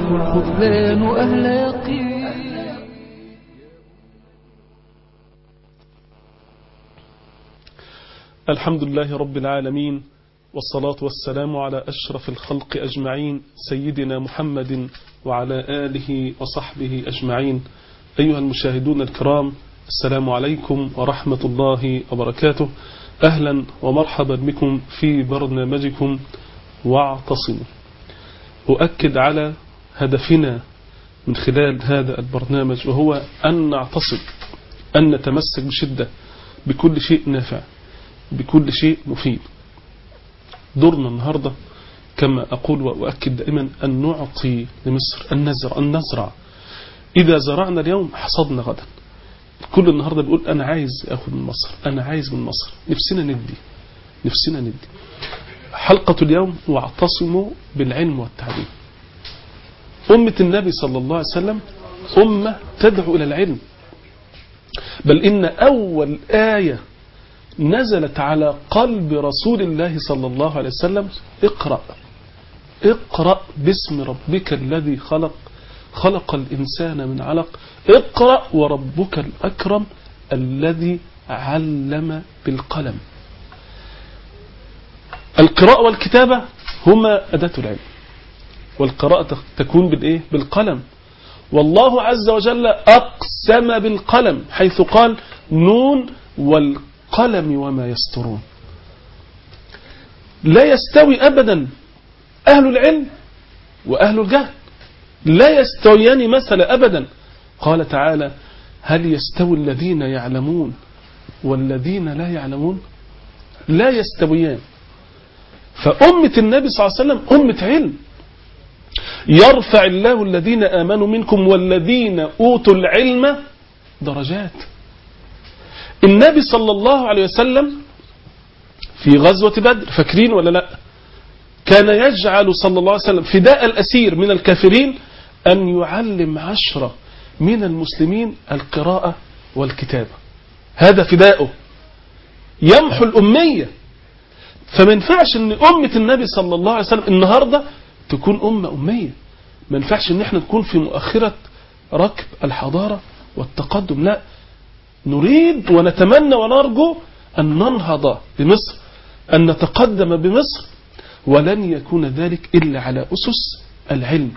الخذلان أهل يقين الحمد لله رب العالمين والصلاة والسلام على أشرف الخلق أجمعين سيدنا محمد وعلى آله وصحبه أجمعين أيها المشاهدون الكرام السلام عليكم ورحمة الله وبركاته أهلا ومرحبا بكم في برنامجكم واعتصموا أؤكد على هدفنا من خلال هذا البرنامج وهو أن نعتصم أن نتمسك بشدة بكل شيء نافع بكل شيء مفيد دورنا النهاردة كما أقول وأؤكد دائما أن نعطي لمصر أن نزرع, أن نزرع إذا زرعنا اليوم حصدنا غدا كل النهاردة بيقول أنا عايز أخذ من مصر أنا عايز من مصر نفسنا ندي نفسنا ندي حلقة اليوم واعتصموا بالعلم والتعليم أمة النبي صلى الله عليه وسلم أمة تدعو إلى العلم بل إن أول آية نزلت على قلب رسول الله صلى الله عليه وسلم اقرأ اقرأ باسم ربك الذي خلق خلق الإنسان من علق اقرأ وربك الأكرم الذي علم بالقلم القراءة والكتابة هما أداة العلم والقراءة تكون بالإيه؟ بالقلم والله عز وجل أقسم بالقلم حيث قال نون والقلم وما يسترون لا يستوي أبدا أهل العلم وأهل الجهل لا يستويان مثل أبدا قال تعالى هل يستوي الذين يعلمون والذين لا يعلمون لا يستويان فأمة النبي صلى الله عليه وسلم أمة علم يرفع الله الذين آمنوا منكم والذين أوتوا العلم درجات النبي صلى الله عليه وسلم في غزوة بدر فاكرين ولا لا كان يجعل صلى الله عليه وسلم فداء الأسير من الكافرين أن يعلم عشرة من المسلمين القراءة والكتابة هذا فداؤه يمحو الأمية فما ينفعش ان أمة النبي صلى الله عليه وسلم النهاردة تكون أمة أمية ما ينفعش ان احنا نكون في مؤخرة ركب الحضارة والتقدم لا نريد ونتمنى ونرجو أن ننهض بمصر أن نتقدم بمصر ولن يكون ذلك إلا على أسس العلم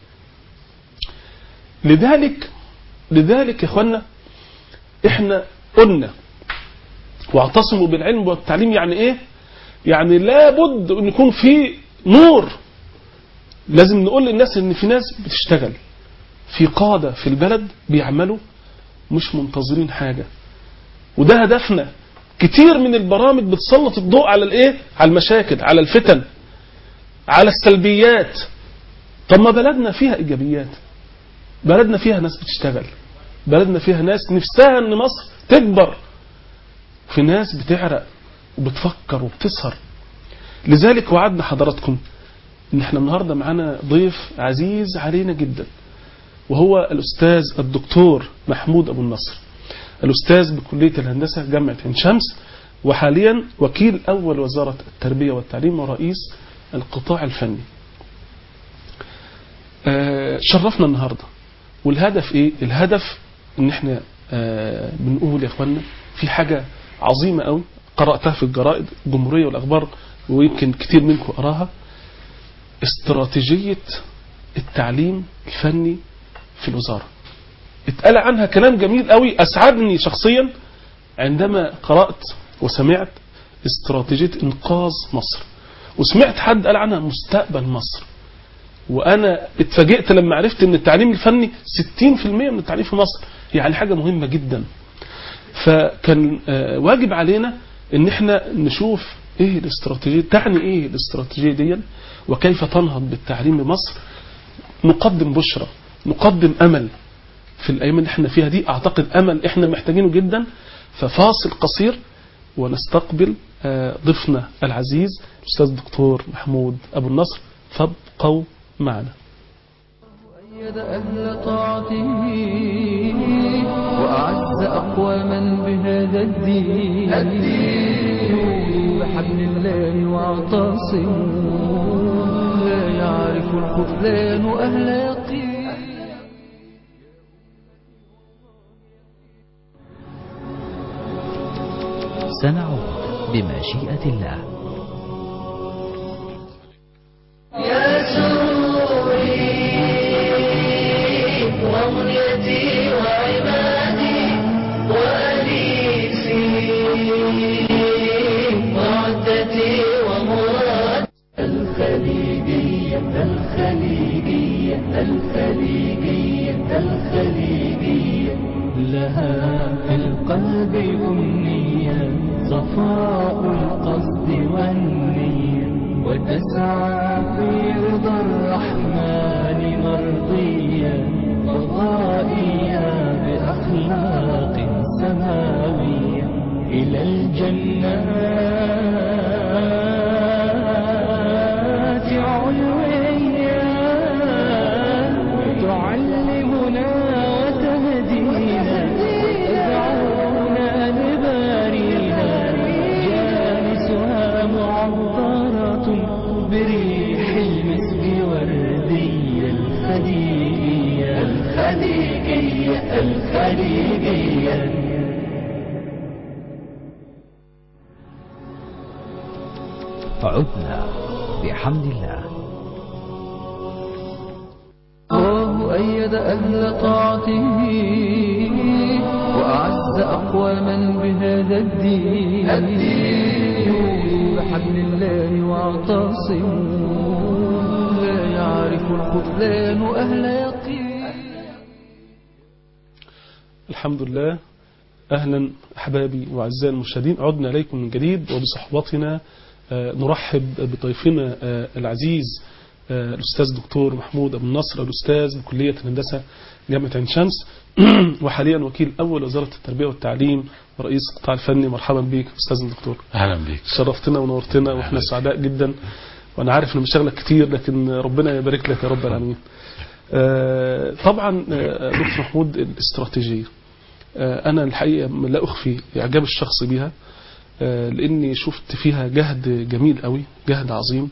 لذلك لذلك يا اخوانا احنا قلنا واعتصموا بالعلم والتعليم يعني ايه يعني لابد ان يكون في نور لازم نقول للناس ان في ناس بتشتغل في قادة في البلد بيعملوا مش منتظرين حاجة وده هدفنا كتير من البرامج بتسلط الضوء على الايه على المشاكل على الفتن على السلبيات طب ما بلدنا فيها ايجابيات بلدنا فيها ناس بتشتغل بلدنا فيها ناس نفسها ان مصر تكبر في ناس بتعرق وبتفكر وبتسهر لذلك وعدنا حضراتكم ان احنا النهاردة معانا ضيف عزيز علينا جدا وهو الأستاذ الدكتور محمود أبو النصر الأستاذ بكلية الهندسة جامعة عين شمس وحاليا وكيل أول وزارة التربية والتعليم ورئيس القطاع الفني آه شرفنا النهاردة والهدف ايه الهدف ان احنا آه بنقول يا اخوانا في حاجة عظيمة قوي قرأتها في الجرائد الجمهورية والأخبار ويمكن كتير منكم قراها استراتيجية التعليم الفني في الوزارة اتقال عنها كلام جميل قوي أسعدني شخصيا عندما قرأت وسمعت استراتيجية إنقاذ مصر وسمعت حد قال عنها مستقبل مصر وأنا اتفاجئت لما عرفت أن التعليم الفني 60% من التعليم في مصر يعني حاجة مهمة جدا فكان واجب علينا ان احنا نشوف ايه الاستراتيجية تعني ايه الاستراتيجية دي وكيف تنهض بالتعليم بمصر نقدم بشرة نقدم امل في الايام اللي احنا فيها دي اعتقد امل احنا محتاجينه جدا ففاصل قصير ونستقبل ضيفنا العزيز الاستاذ الدكتور محمود ابو النصر فابقوا معنا أيد أهل طاعته وأعز أقواما بهذا الدين الدين بحبل الله واعتصموا لا يعلم يعرف الخذلان أهل يقين سنعود بمشيئة الله يا سروري ومنيتي وعبادي وأنيسي وعدتي ومرادي الخليجية الخليجية الخليجية الخليجية لها في القلب أمنية صفاء القصد والنية وتسعى في رضا الرحمن مرضية وضائية بأخلاق سماوية إلى الجنات علوية تعلمنا وتهدينا وتدعونا لبارينا جالسها معطرة بريح المسك وردية الخليجية الخليجية الخليجية عدنا بحمد الله الله أيد أهل طاعته وأعز أقواما بهذا الدين الدين بحبل الله واعتصموا لا يعرف الخذلان أهل يقين الحمد لله أهلا أحبابي وأعزائي المشاهدين عدنا إليكم من جديد وبصحبتنا آه، نرحب بضيفنا آه، العزيز آه، الأستاذ دكتور محمود أبو النصر الأستاذ بكلية الهندسة جامعة عين شمس وحاليا وكيل أول وزارة التربية والتعليم ورئيس القطاع الفني مرحبا بك أستاذ الدكتور اهلا بيك شرفتنا ونورتنا واحنا سعداء جدا وانا عارف ان مشاغلك كتير لكن ربنا يبارك لك يا رب العالمين آه، طبعا آه، دكتور محمود الاستراتيجيه آه، انا الحقيقه لا اخفي اعجاب الشخص بها آه، لاني شفت فيها جهد جميل قوي جهد عظيم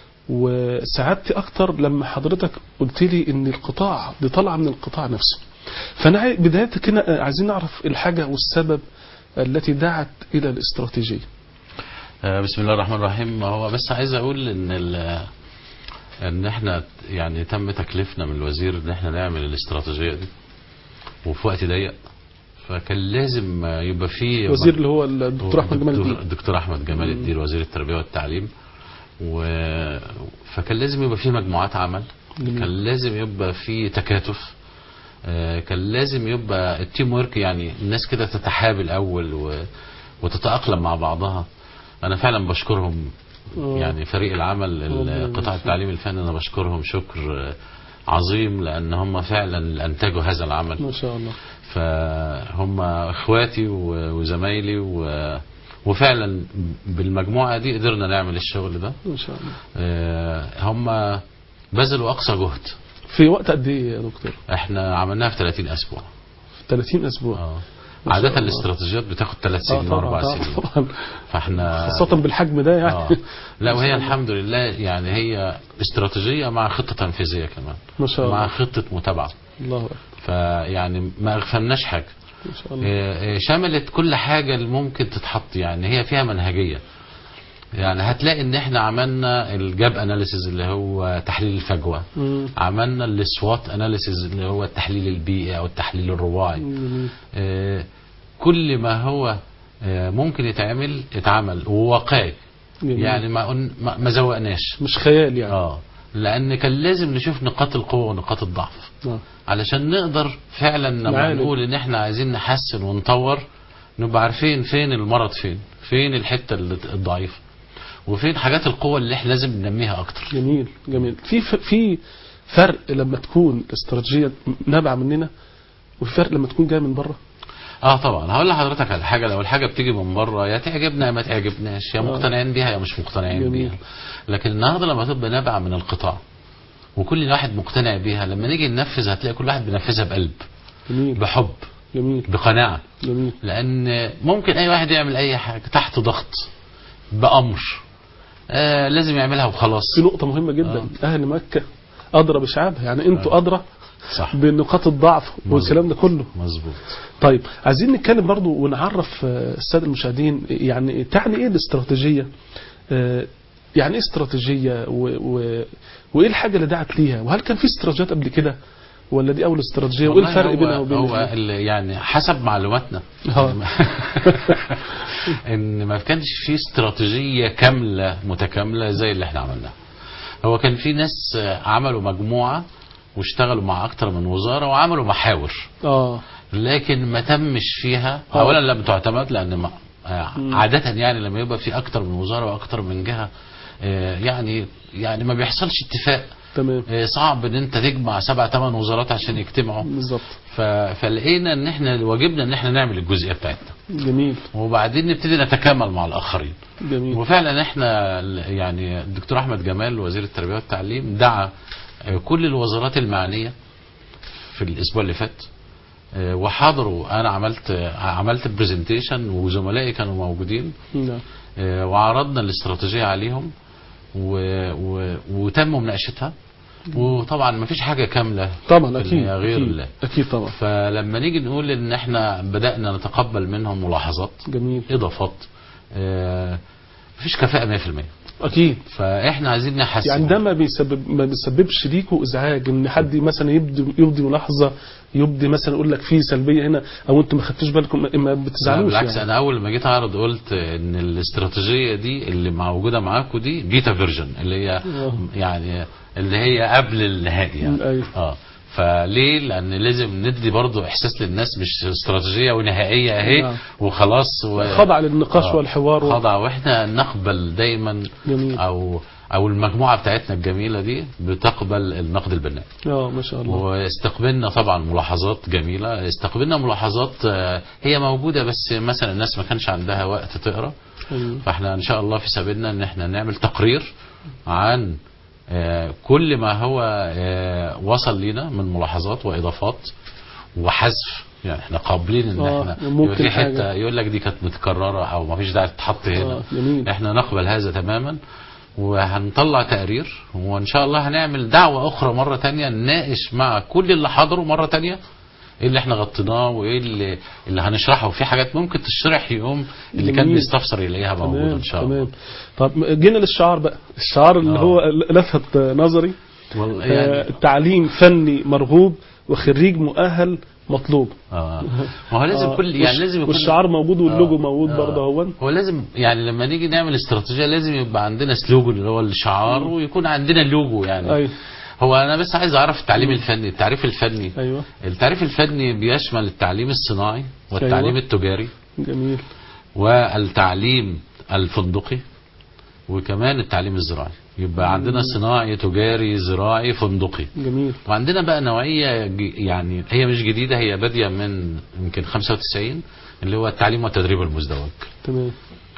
وسعادتي اكتر لما حضرتك قلت لي ان القطاع دي طالعه من القطاع نفسه فانا عاي- بدايه كده آه، عايزين نعرف الحاجه والسبب التي دعت الى الاستراتيجيه آه، بسم الله الرحمن الرحيم هو بس عايز اقول ان ال- ان احنا يعني تم تكليفنا من الوزير ان احنا نعمل الاستراتيجيه دي وفي وقت ضيق فكان لازم آه، يبقى في وزير اللي هو الدكتور احمد جمال الدكتور- الدين الدكتور احمد جمال الدين وزير التربيه والتعليم و... فكان لازم يبقى في مجموعات عمل جميل. كان لازم يبقى في تكاتف آه، كان لازم يبقى التيم ورك يعني الناس كده تتحاب الاول و... وتتاقلم مع بعضها انا فعلا بشكرهم آه. يعني فريق العمل ربنا قطاع يبارك التعليم الفني انا بشكرهم شكر آه، عظيم لان هم فعلا اللي انتجوا هذا العمل ما شاء الله فهم اخواتي و- وزمايلي و... وفعلا بالمجموعه دي قدرنا نعمل الشغل ده ما شاء الله آه، هم بذلوا اقصى جهد في وقت قد ايه يا دكتور احنا عملناها في 30 اسبوع في 30 اسبوع اه ما شاء عادة الله. الاستراتيجيات بتاخد ثلاث آه سنين طبعا واربع طبعا, سنين طبعا فاحنا خاصة بالحجم ده يعني آه. لا وهي الحمد لله يعني هي استراتيجية مع خطة تنفيذية كمان ما شاء مع الله خطة متابعة الله أكبر فيعني ما اغفلناش حاجة ما شاء الله آه، آه، شملت كل حاجة اللي ممكن تتحط يعني هي فيها منهجية يعني هتلاقي ان احنا عملنا الجاب اناليسيز اللي هو تحليل الفجوة مم. عملنا السوات اناليسيز اللي هو التحليل البيئي او التحليل الرباعي جميل. آه، كل ما هو آه، ممكن يتعمل اتعمل وواقعي جميل. يعني ما قلن- ما ما زوقناش مش خيال يعني اه لان كان لازم نشوف نقاط القوه ونقاط الضعف آه. علشان نقدر فعلا لما نعالج. نقول ان احنا عايزين نحسن ونطور نبقى عارفين فين المرض فين فين الحته اللي- الضعيفه وفين حاجات القوه اللي احنا لازم ننميها اكتر جميل جميل في ف- في فرق لما تكون الاستراتيجية نابعة مننا وفي فرق لما تكون جاية من بره اه طبعا هقول لحضرتك على حاجه لو الحاجه بتيجي من بره يا تعجبنا يا ما تعجبناش يا آه. مقتنعين بيها يا مش مقتنعين جميل. بيها لكن النهارده لما تبقى نابعه من القطاع وكل واحد مقتنع بيها لما نيجي ننفذ هتلاقي كل واحد بينفذها بقلب جميل بحب جميل بقناعه جميل لان ممكن اي واحد يعمل اي حاجه تحت ضغط بامر آه لازم يعملها وخلاص في نقطة مهمة جدا آه. أهل مكة ادرى بشعابها يعني انتوا ادرى صح بنقاط الضعف والكلام ده كله مظبوط طيب عايزين نتكلم برضو ونعرف آه، الساده المشاهدين يعني تعني ايه الاستراتيجيه آه، يعني ايه استراتيجيه و... و... وايه الحاجه اللي دعت ليها وهل كان في استراتيجيات قبل كده ولا دي اول استراتيجيه وايه والله الفرق هو- بينها وبين هو ال- ال- يعني حسب معلوماتنا آه. ان ما كانش في استراتيجيه كامله متكامله زي اللي احنا عملناها هو كان في ناس آه، عملوا مجموعه واشتغلوا مع اكتر من وزاره وعملوا محاور اه لكن ما تمش فيها آه. اولا لم تعتمد لان ما آه، مم. عاده يعني لما يبقى في اكتر من وزاره واكتر من جهه آه، يعني يعني ما بيحصلش اتفاق تمام آه، صعب ان انت تجمع سبع ثمان وزارات عشان يجتمعوا بالظبط ف... فلقينا ان احنا واجبنا ان احنا نعمل الجزئيه بتاعتنا جميل وبعدين نبتدي نتكامل مع الاخرين جميل وفعلا احنا ال- يعني الدكتور احمد جمال وزير التربيه والتعليم دعا آه، كل الوزارات المعنيه في الاسبوع اللي فات آه، وحضروا انا عملت آه، عملت برزنتيشن وزملائي كانوا موجودين نعم آه، وعرضنا الاستراتيجيه عليهم و... و... وتم مناقشتها وطبعا ما فيش حاجه كامله طبعا في اكيد النهاية غير اكيد, الله أكيد طبعا فلما نيجي نقول ان احنا بدأنا نتقبل منهم ملاحظات جميل اضافات آه، مفيش كفاءة 100% اكيد فاحنا عايزين نحسن يعني ده ما بيسبب ما بيسببش ليكوا ازعاج ان حد مثلا يبدي يبدي ملاحظه يبدي مثلا يقول لك في سلبيه هنا او انتوا ما خدتوش بالكم ما- ما لا، بتزعلوش بالعكس يعني. انا اول ما جيت اعرض قلت ان الاستراتيجيه دي اللي موجوده معاكم دي بيتا فيرجن اللي هي آه. يعني اللي هي قبل النهائي يعني أيوة. اه فليه لان لازم ندي برضو احساس للناس مش استراتيجيه ونهائيه اهي نعم. وخلاص و... خضع للنقاش آه. والحوار و... خضع واحنا نقبل دايما جميل. او او المجموعه بتاعتنا الجميله دي بتقبل النقد البناء اه ما شاء الله واستقبلنا طبعا ملاحظات جميله استقبلنا ملاحظات آه، هي موجوده بس مثلا الناس ما كانش عندها وقت تقرا أيوة. فاحنا ان شاء الله في سبيلنا ان احنا نعمل تقرير عن آه، كل ما هو آه، وصل لينا من ملاحظات واضافات وحذف يعني احنا قابلين ان آه، احنا ممكن يبقى في حاجة. حته يقول لك دي كانت متكرره او ما فيش داعي تتحط هنا اه جميل احنا نقبل هذا تماما وهنطلع تقرير وان شاء الله هنعمل دعوة اخرى مرة تانية نناقش مع كل اللي حضروا مرة تانية ايه اللي احنا غطيناه وايه اللي, اللي هنشرحه وفي حاجات ممكن تشرح يوم اللي كان جميل. بيستفسر يلاقيها موجودة تمام ان شاء الله تمام طب جينا للشعار بقى الشعار اللي آه. هو لفت نظري والله آه، يعني تعليم فني مرغوب وخريج مؤهل مطلوب اه ما هو لازم آه، كل يعني والش- لازم يكون والشعار موجود واللوجو آه، موجود آه. برضه هو هو لازم يعني لما نيجي نعمل استراتيجيه لازم يبقى عندنا سلوجن اللي هو الشعار ويكون عندنا اللوجو يعني ايوه هو انا بس عايز اعرف التعليم الفني التعريف الفني ايوه التعريف الفني بيشمل التعليم الصناعي والتعليم أيوة. التجاري جميل والتعليم الفندقي وكمان التعليم الزراعي يبقى عندنا صناعي تجاري زراعي فندقي جميل وعندنا بقى نوعية ج- يعني هي مش جديدة هي بادية من يمكن 95 اللي هو التعليم والتدريب المزدوج تمام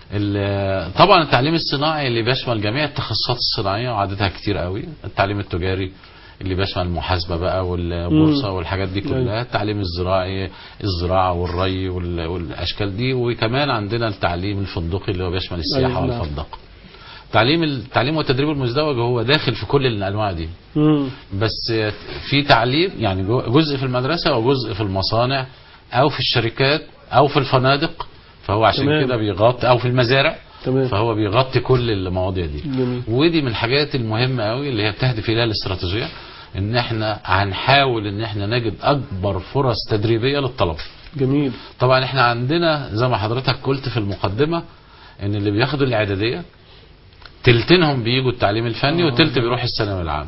ال- طبعا التعليم الصناعي اللي بيشمل جميع التخصصات الصناعية وعددها كتير قوي التعليم التجاري اللي بيشمل المحاسبة بقى والبورصة مم. والحاجات دي أيوة. كلها التعليم الزراعي الزراعة والري وال- والأشكال دي وكمان عندنا التعليم الفندقي اللي هو بيشمل السياحة أيوة، نعم. والفندق تعليم التعليم والتدريب المزدوج هو داخل في كل الأنواع دي مم. بس في تعليم يعني جو- جزء في المدرسة وجزء في المصانع أو في الشركات أو في الفنادق فهو عشان تمام. كده بيغطي أو في المزارع تمام فهو بيغطي كل المواضيع دي جميل ودي من الحاجات المهمة قوي اللي هي بتهدف إليها الاستراتيجية إن إحنا هنحاول إن إحنا نجد أكبر فرص تدريبية للطلبة جميل طبعا إحنا عندنا زي ما حضرتك قلت في المقدمة إن اللي بياخدوا الإعدادية تلتينهم بيجوا التعليم الفني آه. وتلت بيروح الثانوي العام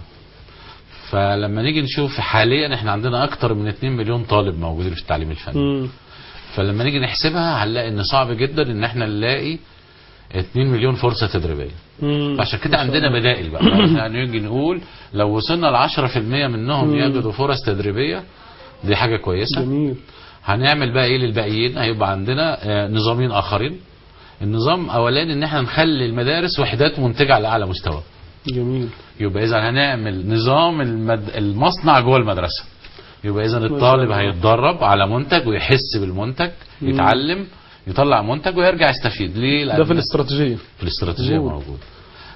فلما نيجي نشوف حاليا احنا عندنا اكتر من 2 مليون طالب موجودين في التعليم الفني مم. فلما نيجي نحسبها هنلاقي ان صعب جدا ان احنا نلاقي 2 مليون فرصه تدريبيه مم. عشان كده عندنا بدائل بقى احنا نيجي نقول لو وصلنا ل 10% منهم مم. يجدوا فرص تدريبيه دي حاجه كويسه جميل هنعمل بقى ايه للباقيين هيبقى عندنا آه، نظامين اخرين النظام اولاني ان احنا نخلي المدارس وحدات منتجه على اعلى مستوى جميل يبقى اذا هنعمل نظام المد... المصنع جوه المدرسه يبقى اذا شاء الطالب الله. هيتدرب على منتج ويحس بالمنتج مم. يتعلم يطلع منتج ويرجع يستفيد ليه ده لأن في الاستراتيجية في الاستراتيجيه موجود. موجود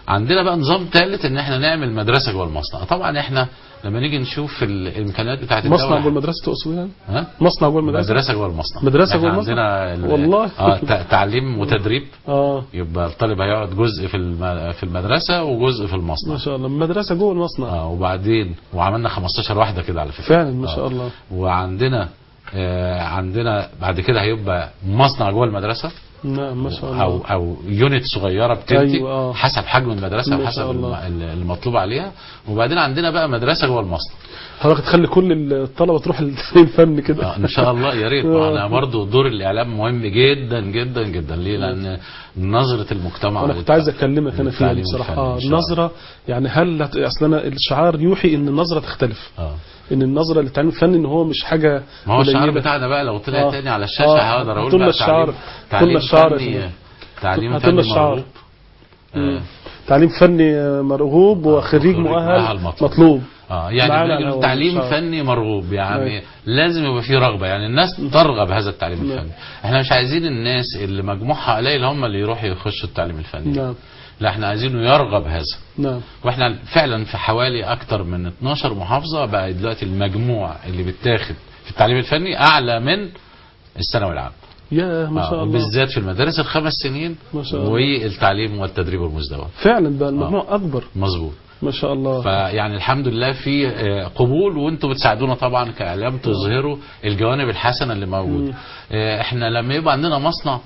عندنا بقى نظام ثالث ان احنا نعمل مدرسه جوه المصنع طبعا احنا لما نيجي نشوف الامكانيات بتاعت مصنع الدوله جوه المدرسه تقصد يعني ها مصنع جوه المدرسه مدرسه جوه المصنع مدرسة إحنا جوه المصنع؟ عندنا ال- والله؟ اه تع- تعليم وتدريب اه يبقى الطالب هيقعد جزء في الم- في المدرسه وجزء في المصنع ما شاء الله مدرسه جوه المصنع اه وبعدين وعملنا 15 واحده كده على فكره فعلا ما شاء آه. الله وعندنا آه عندنا بعد كده هيبقى مصنع جوه المدرسه نعم ما شاء او الله او يونت صغيره بتنتج أيوة، آه. حسب حجم المدرسه ما وحسب شاء الم- الله. ال- المطلوب عليها وبعدين عندنا بقى مدرسه جوه المصنع حضرتك تخلي كل الطلبه تروح الفن كده آه ان شاء الله يا ريت آه. انا برضو دور الاعلام مهم جدا جدا جدا ليه لان نظره المجتمع انا كنت عايز اكلمك انا فيها دي للتعليم بصراحه الفني اه إن شاء الله. النظره يعني هل هت- اصل انا الشعار يوحي ان النظره تختلف اه ان النظره للتعليم الفني ان هو مش حاجه ما هو الشعار قليلة. بتاعنا بقى لو طلع آه. تاني على الشاشه آه. هقدر اقول هاتولنا بقى الشعار. تعليم تعليم هاتولنا الشعار يا فني فندم. تعليم هاتولنا فني الشعار. مرغوب مم. آه. تعليم فني مرغوب وخريج وخريج مؤهل مؤهل مطلوب. مطلوب اه يعني معانا بنيجي على نقول تعليم الشعار. فني مرغوب يعني أيوة. لازم يبقى فيه رغبه يعني الناس ترغب هذا التعليم نعم. الفني احنا مش عايزين الناس اللي مجموعها قليل هم اللي يروحوا يخشوا التعليم الفني نعم لا احنا عايزينه يرغب هذا نعم واحنا فعلا في حوالي اكتر من 12 محافظه بقى دلوقتي المجموع اللي بيتاخد في التعليم الفني اعلى من الثانوي العام يا ما آه، شاء الله بالذات في المدارس الخمس سنين ما شاء الله. والتعليم والتدريب والمزدوج فعلا بقى المجموع اكبر مظبوط ما شاء الله فيعني الحمد لله في آه، قبول وانتم بتساعدونا طبعا كاعلام تظهروا الجوانب الحسنه اللي موجوده آه، احنا لما يبقى عندنا مصنع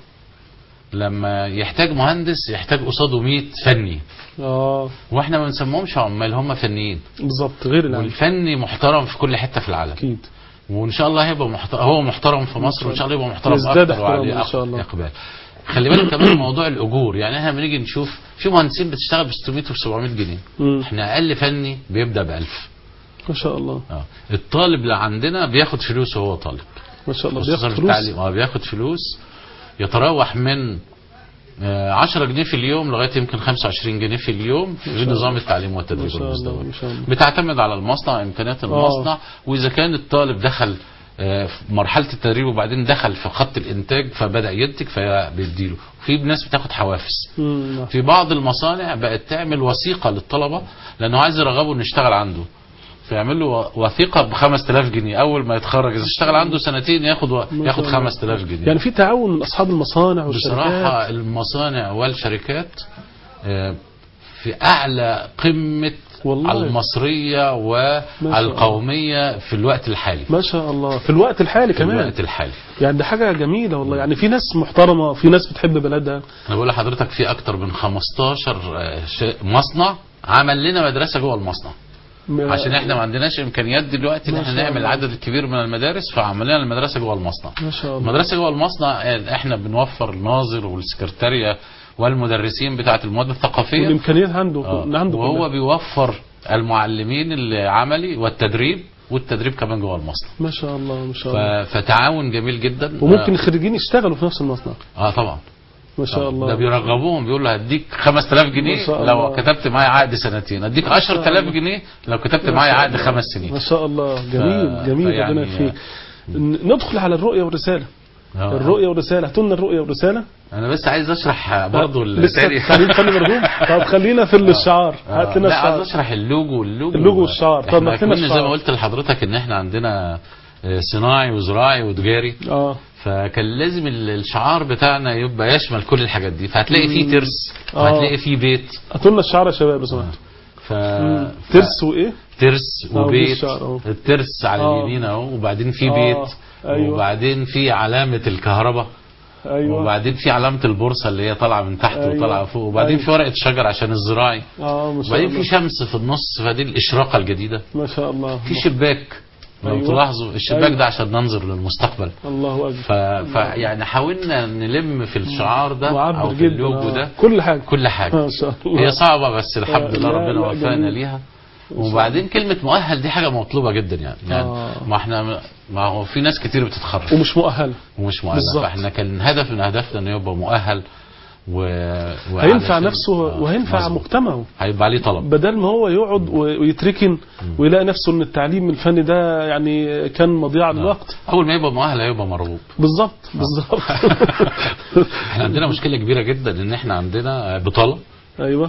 لما يحتاج مهندس يحتاج قصاده 100 فني اه واحنا ما بنسموهمش عمال هم فنيين بالظبط غير العام والفني محترم في كل حته في العالم اكيد وان شاء الله هيبقى محترم هو محترم في مصر وان شاء الله يبقى محترم يزداد اكتر احتراما وعليه إن شاء الله. اقبال خلي بالك كمان موضوع الاجور يعني احنا بنيجي نشوف في مهندسين بتشتغل ب 600 و 700 جنيه مم. احنا اقل فني بيبدا ب 1000 ما شاء الله اه الطالب اللي عندنا بياخد فلوس وهو طالب ما شاء الله خصوصا بياخد في فلوس التعليم اه بياخد فلوس يتراوح من آه، 10 جنيه في اليوم لغايه يمكن 25 جنيه في اليوم في شاء نظام التعليم ما والتدريب شاء الله والمزدوج ما شاء الله بتعتمد على المصنع امكانيات المصنع واذا كان الطالب دخل آه، في مرحله التدريب وبعدين دخل في خط الانتاج فبدا ينتج فبيديله في ناس بتاخد حوافز مم. في بعض المصانع بقت تعمل وثيقه للطلبه لانه عايز يرغبه انه يشتغل عنده فيعمل له وثيقه ب 5000 جنيه اول ما يتخرج اذا اشتغل عنده سنتين ياخد و... ما ياخد شاء الله. 5000 جنيه يعني في تعاون من اصحاب المصانع والشركات بصراحه المصانع والشركات آه، في اعلى قمه والله. المصريه والقوميه في الوقت الحالي ما شاء الله في الوقت الحالي في كمان الوقت الحالي يعني ده حاجه جميله والله يعني في ناس محترمه في ناس بتحب بلدها انا بقول لحضرتك في اكتر من 15 آه، ش- مصنع عمل لنا مدرسه جوه المصنع م- عشان احنا ما عندناش امكانيات دلوقتي ان ما احنا شاء نعمل الله. عدد كبير من المدارس فعملنا المدرسه جوه المصنع ما شاء الله المدرسه جوه المصنع آه، احنا بنوفر الناظر والسكرتاريه والمدرسين بتاعه المواد الثقافيه والامكانيات عنده آه، عنده وهو كلها. بيوفر المعلمين العملي والتدريب والتدريب كمان جوه المصنع ما شاء الله ما شاء ف... الله فتعاون جميل جدا وممكن الخريجين يشتغلوا في نفس المصنع اه, آه طبعا ما شاء الله ده بيرغبوهم بيقول له هديك 5000 ما جنيه شاء لو الله. كتبت معايا عقد سنتين هديك ما شاء 10000 الله. جنيه لو كتبت ما معايا شاء عقد الله. خمس سنين ما شاء الله جميل ف- جميل فيعني- ربنا يكفيك ن- ندخل على الرؤيه والرساله آه. الرؤيه والرساله هاتوا لنا الرؤيه والرساله انا بس عايز اشرح برضه لسه التاني تعليم فني مرغوب طب خلينا في الشعار هات لنا لا عايز الشعار اشرح اللوجو واللوجو اللوجو والشعار. طب احنا ما فينا كنا زي الشعار. ما قلت لحضرتك ان احنا عندنا آه، صناعي وزراعي وتجاري اه فكان لازم ال- الشعار بتاعنا يبقى يشمل كل الحاجات دي فهتلاقي فيه ترس آه. وهتلاقي فيه بيت هاتوا لنا الشعار يا شباب لو سمحتوا ف... مم. ف- ترس وايه ترس آه، وبيت بالشعر أهو. الترس على آه. اليمين اهو وبعدين في آه، بيت أيوة. وبعدين في علامة الكهرباء ايوه وبعدين في علامة البورصة اللي هي طالعة من تحت أيوة. وطالعة فوق وبعدين أيوة. في ورقة شجر عشان الزراعي اه ما شاء وبعدين في الله شمس في النص فدي الإشراقة الجديدة ما شاء الله في شباك لو أيوة. تلاحظوا الشباك أيوة. ده عشان ننظر للمستقبل الله اكبر ف... ف... يعني حاولنا نلم في الشعار ده معبر او في جدا اللوجو آه. ده كل حاجه كل حاجه ما شاء الله هي صعبه بس الحمد لله لا، ربنا لا، وفقنا جميل. ليها وبعدين كلمة مؤهل دي حاجة مطلوبة جدا يعني, يعني آه. ما احنا ما هو في ناس كتير بتتخرج ومش مؤهل ومش مؤهل بالظبط. فاحنا كان هدف من اهدافنا انه يبقى مؤهل و... هينفع وعلشان- نفسه آه، وهينفع مظبوط. مجتمعه هيبقى عليه طلب بدل ما هو يقعد و- ويتركن ويلاقي نفسه ان التعليم الفني ده يعني كان مضيعه للوقت اول ما يبقى مؤهل هيبقى مرغوب بالظبط بالظبط احنا عندنا مشكلة كبيرة جدا ان احنا عندنا بطالة ايوه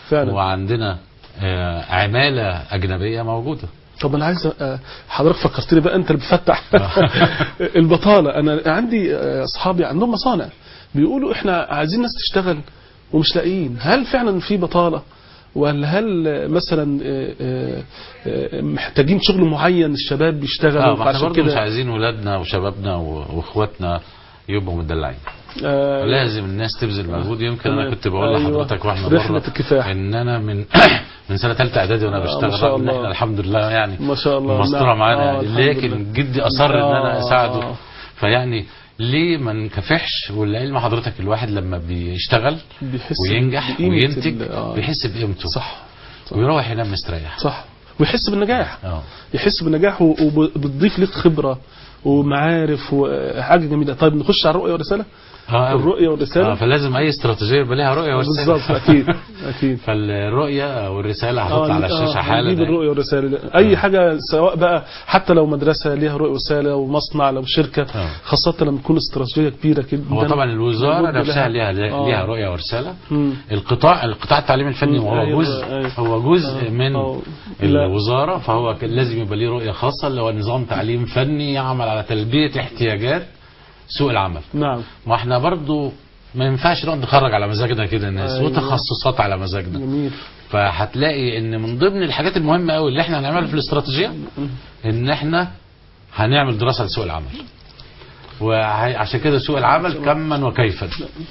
فعلا. وعندنا آه، عماله اجنبيه موجوده طب انا عايز أ- حضرتك فكرتني بقى انت اللي بتفتح البطاله انا عندي آه، اصحابي عندهم مصانع بيقولوا احنا عايزين ناس تشتغل ومش لاقيين هل فعلا في بطاله ولا هل آه، مثلا آه، آه، آه، محتاجين شغل معين الشباب اه بيشتغلوا ما احنا فعشان برضه مش كده عايزين ولادنا وشبابنا و- واخواتنا يبقوا مدلعين آه، لازم الناس تبذل مجهود يمكن انا تمام. كنت بقول أيوة. لحضرتك واحنا رحلة بره الكفاح. ان انا من من سنه ثالثه اعدادي وانا آه، ما بشتغل شاء رغم ان الله. احنا الحمد لله يعني ما شاء الله مستوره نعم. معانا آه، يعني الحمد لله. لكن جدي اصر ان انا آه، اساعده آه. فيعني ليه ما نكافحش والعلم حضرتك الواحد لما بيشتغل بيحس وينجح بقيمة وينتج ال- آه. بيحس بقيمته صح صح. ويروح ينام مستريح صح ويحس بالنجاح اه يحس بالنجاح و- وبتضيف لك خبره ومعارف وحاجه جميله طيب نخش على الرؤيه والرساله اه أوي. الرؤيه والرساله اه فلازم اي استراتيجيه يبقى لها رؤيه ورساله بالظبط اكيد اكيد فالرؤيه والرساله هحط على الشاشه حالا نجيب الرؤيه والرساله اي حاجه سواء بقى حتى لو مدرسه ليها رؤيه ورساله ومصنع لو شركه آه. خاصه لما تكون استراتيجيه كبيره كده هو طبعا الوزاره لابد نفسها لها- ليها آه. ليها رؤيه ورساله مم. القطاع القطاع التعليمي الفني مم. وهو أيوة، جزء أيوة. هو جزء آه. من آه. لا. الوزاره فهو كان لازم يبقى ليه رؤيه خاصه اللي هو نظام تعليم فني يعمل على تلبيه احتياجات سوق العمل نعم ما احنا برضو ما ينفعش نقعد نخرج على مزاجنا كده الناس أيوة. وتخصصات على مزاجنا جميل فهتلاقي ان من ضمن الحاجات المهمه قوي اللي احنا هنعملها في الاستراتيجيه ان احنا هنعمل دراسه لسوق العمل وعشان كده سوق العمل كما وكيفا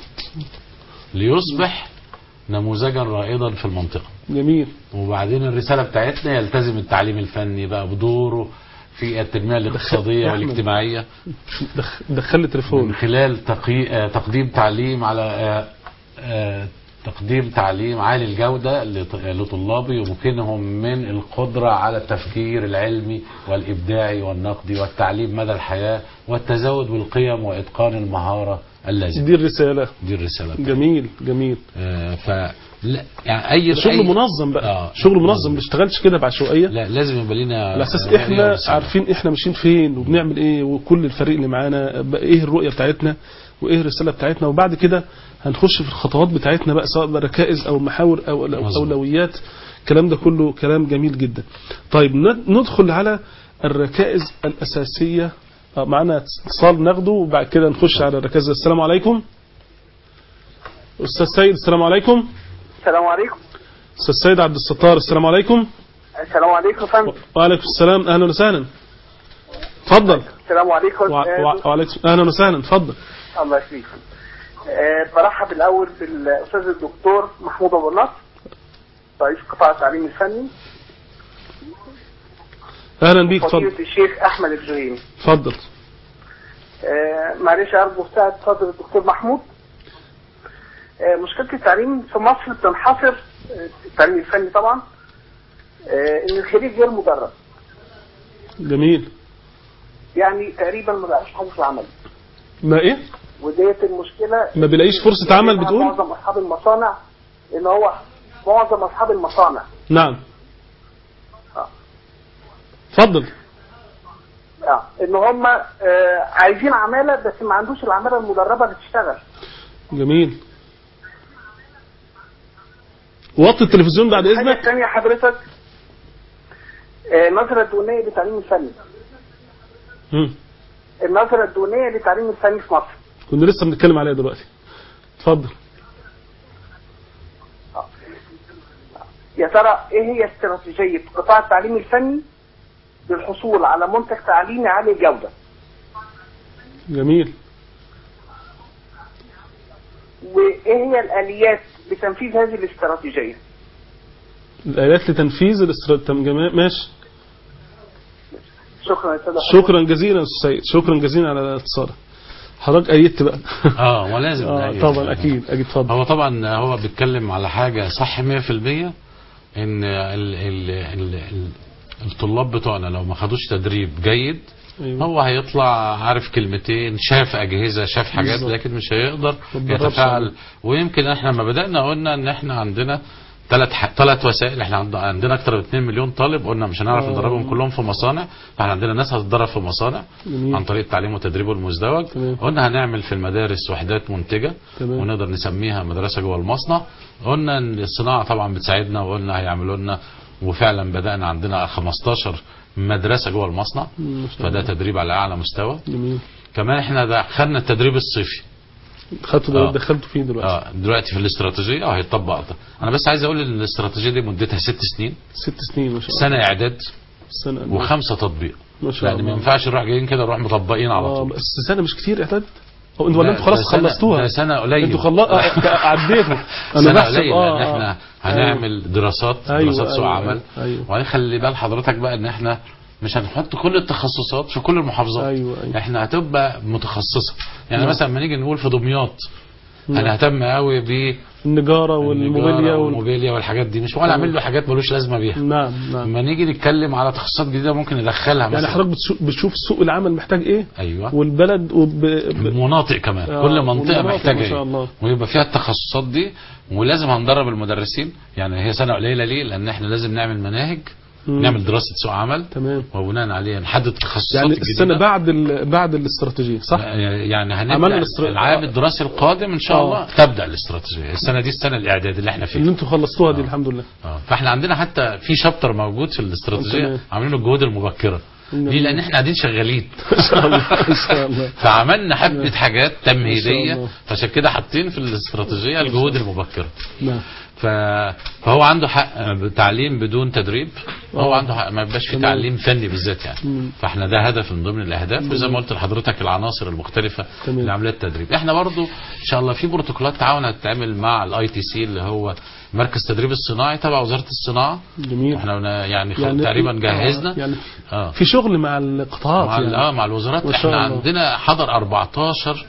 ليصبح نموذجا رائدا في المنطقه جميل وبعدين الرساله بتاعتنا يلتزم التعليم الفني بقى بدوره في التنميه الاقتصاديه يا أحمد. والاجتماعيه دخ... دخل لي من تليفون خلال تقي... آه، تقديم تعليم على آه، آه، تقديم تعليم عالي الجودة لط- لطلابه يمكنهم من القدرة على التفكير العلمي والإبداعي والنقدي والتعليم مدى الحياة والتزود بالقيم وإتقان المهارة اللازمة دي الرساله دي الرسالة بتاعتي. جميل جميل آه، ف لا يعني أي شغل أي- منظم بقى آه. شغل منظم ما بيشتغلش كده بعشوائيه لا لازم يبقى لنا على اساس رؤية احنا ورسالة. عارفين احنا ماشيين فين وبنعمل ايه وكل الفريق اللي معانا بقى ايه الرؤيه بتاعتنا وايه الرساله بتاعتنا وبعد كده هنخش في الخطوات بتاعتنا بقى سواء بقى ركائز او محاور او أو مظبوط. اولويات الكلام ده كله كلام جميل جدا طيب ند- ندخل على الركائز الاساسيه آه، معانا اتصال ناخده وبعد كده نخش على الركائز السلام عليكم استاذ سيد السلام عليكم السلام عليكم استاذ سيد عبد الستار السلام عليكم السلام عليكم يا فندم وعليكم السلام اهلا وسهلا اتفضل السلام عليكم وع- آه، وع- وعليكم اهلا وسهلا اتفضل الله يخليك آه، برحب الاول بالاستاذ الدكتور محمود ابو النصر رئيس قطاع التعليم الفني اهلا بيك اتفضل فضيله الشيخ احمد الجهيني اتفضل آه، معلش ارجو مساعده فضل الدكتور محمود آه، مشكله التعليم في مصر بتنحصر آه، التعليم الفني طبعا آه، ان الخريج غير مدرب جميل يعني تقريبا ما بقاش حاجه في العمل ما ايه وديت المشكله ما بيلاقيش فرصة عمل بيجيبها بتقول؟ معظم اصحاب المصانع ان هو معظم اصحاب المصانع نعم آه. اتفضل اه ان هم آه عايزين عماله بس ما عندوش العماله المدربه اللي تشتغل جميل وطي التلفزيون بعد الحاجه اذنك الثانيه حضرتك آه النظره الدونيه للتعليم الفني مم. النظره الدونيه للتعليم الفني في مصر كنا لسه بنتكلم عليها دلوقتي اتفضل يا ترى ايه هي استراتيجيه قطاع التعليم الفني للحصول على منتج تعليمي عالي الجوده جميل وايه هي الاليات لتنفيذ هذه الاستراتيجيه الآلات لتنفيذ الاستراتيجية ماشي شكرا يا استاذ شكرا جزيلا يا أستاذ سيد شكرا جزيلا على اتصالك حضرتك أيدت بقى اه ولازم آه نأيد. طبعا أكيد أكيد اتفضل هو طبعا هو بيتكلم على حاجة صح 100% ان ال ال ال ال الطلاب بتوعنا لو ما خدوش تدريب جيد أيوة. هو هيطلع عارف كلمتين شاف اجهزه شاف حاجات بالظبط. لكن مش هيقدر ما اتدربش يتفاعل عليه. ويمكن احنا لما بدانا قلنا ان احنا عندنا ثلاث ثلاث وسائل احنا عند- عندنا اكتر من 2 مليون طالب قلنا مش هنعرف آه. ندربهم كلهم في مصانع فاحنا عندنا ناس هتتدرب في مصانع جميل. عن طريق التعليم والتدريب المزدوج تمام. قلنا هنعمل في المدارس وحدات منتجه تمام. ونقدر نسميها مدرسه جوه المصنع قلنا ان الصناعه طبعا بتساعدنا وقلنا هيعملوا لنا وفعلا بدانا عندنا 15 مدرسه جوه المصنع ما شاء فده الله. تدريب على اعلى مستوى جميل كمان احنا دخلنا التدريب الصيفي خدتوا آه. دخلتوا فيه دلوقتي اه دلوقتي في الاستراتيجيه اه هيطبق ده انا بس عايز اقول ان الاستراتيجيه دي مدتها ست سنين ست سنين ما شاء الله سنه اعداد سنة وخمسه تطبيق ما شاء يعني ما الله ينفعش نروح جايين كده نروح مطبقين على آه طول بس سنة مش كتير اعتاد او انتوا ولا لا، انتوا خلاص ده سنة- خلصتوها ده سنة قليل. انتوا خلص عديتوا انا سنة بحسب قليل اه لان آه. احنا هنعمل دراسات أيوة، دراسات سوق أيوة، عمل أيوة. وبعدين خلي بال حضرتك بقى ان احنا مش هنحط كل التخصصات في كل المحافظات أيوة، أيوة. احنا هتبقى متخصصه يعني نعم. مثلا لما نيجي نقول في دمياط نعم. هنهتم قوي ب النجارة والموبيليا وال... والموبيليا والحاجات دي مش ولا اعمل له حاجات ملوش لازمه بيها نعم نعم لما نيجي نتكلم على تخصصات جديده ممكن ندخلها يعني مثلا حضرتك بتشوف, بتشوف سوق العمل محتاج ايه ايوه والبلد وب... ب... المناطق كمان آه، كل منطقه والمناطق محتاجه ما شاء ايه الله. ويبقى فيها التخصصات دي ولازم هندرب المدرسين يعني هي سنه قليله ليه لان احنا لازم نعمل مناهج مم. نعمل دراسه سوق عمل تمام وبناء عليه نحدد التخصصات يعني الجديده السنة بعد ال... بعد الاستراتيجية صح؟ يعني عملنا هنبدا الاسترا- العام الدراسي القادم ان شاء آه. الله تبدا الاستراتيجيه السنه دي السنه الاعداد اللي احنا اللي فيه انتوا خلصتوها دي آه. الحمد لله آه. فاحنا عندنا حتى في شابتر موجود في الاستراتيجيه تمام. عاملين الجهود المبكره ليه لان احنا قاعدين شغالين ما شاء الله ما شاء الله فعملنا حبه حاجات تمهيديه الله. فعشان كده حاطين في الاستراتيجيه الجهود المبكره نعم ف... فهو عنده حق تعليم بدون تدريب هو آه. عنده حق ما يبقاش في تمام. تعليم فني بالذات يعني مم. فاحنا ده هدف من ضمن الاهداف وزي ما قلت لحضرتك العناصر المختلفه تمام. لعمليات التدريب احنا برضو ان شاء الله في بروتوكولات تعاون هتتعمل مع الاي تي سي اللي هو مركز تدريب الصناعي تبع وزاره الصناعه جميل واحنا نا- يعني, يعني تقريبا جهزنا آه. يعني اه في شغل مع القطاعات مع ال- يعني اه مع الوزارات ما شاء احنا الله. عندنا حضر 14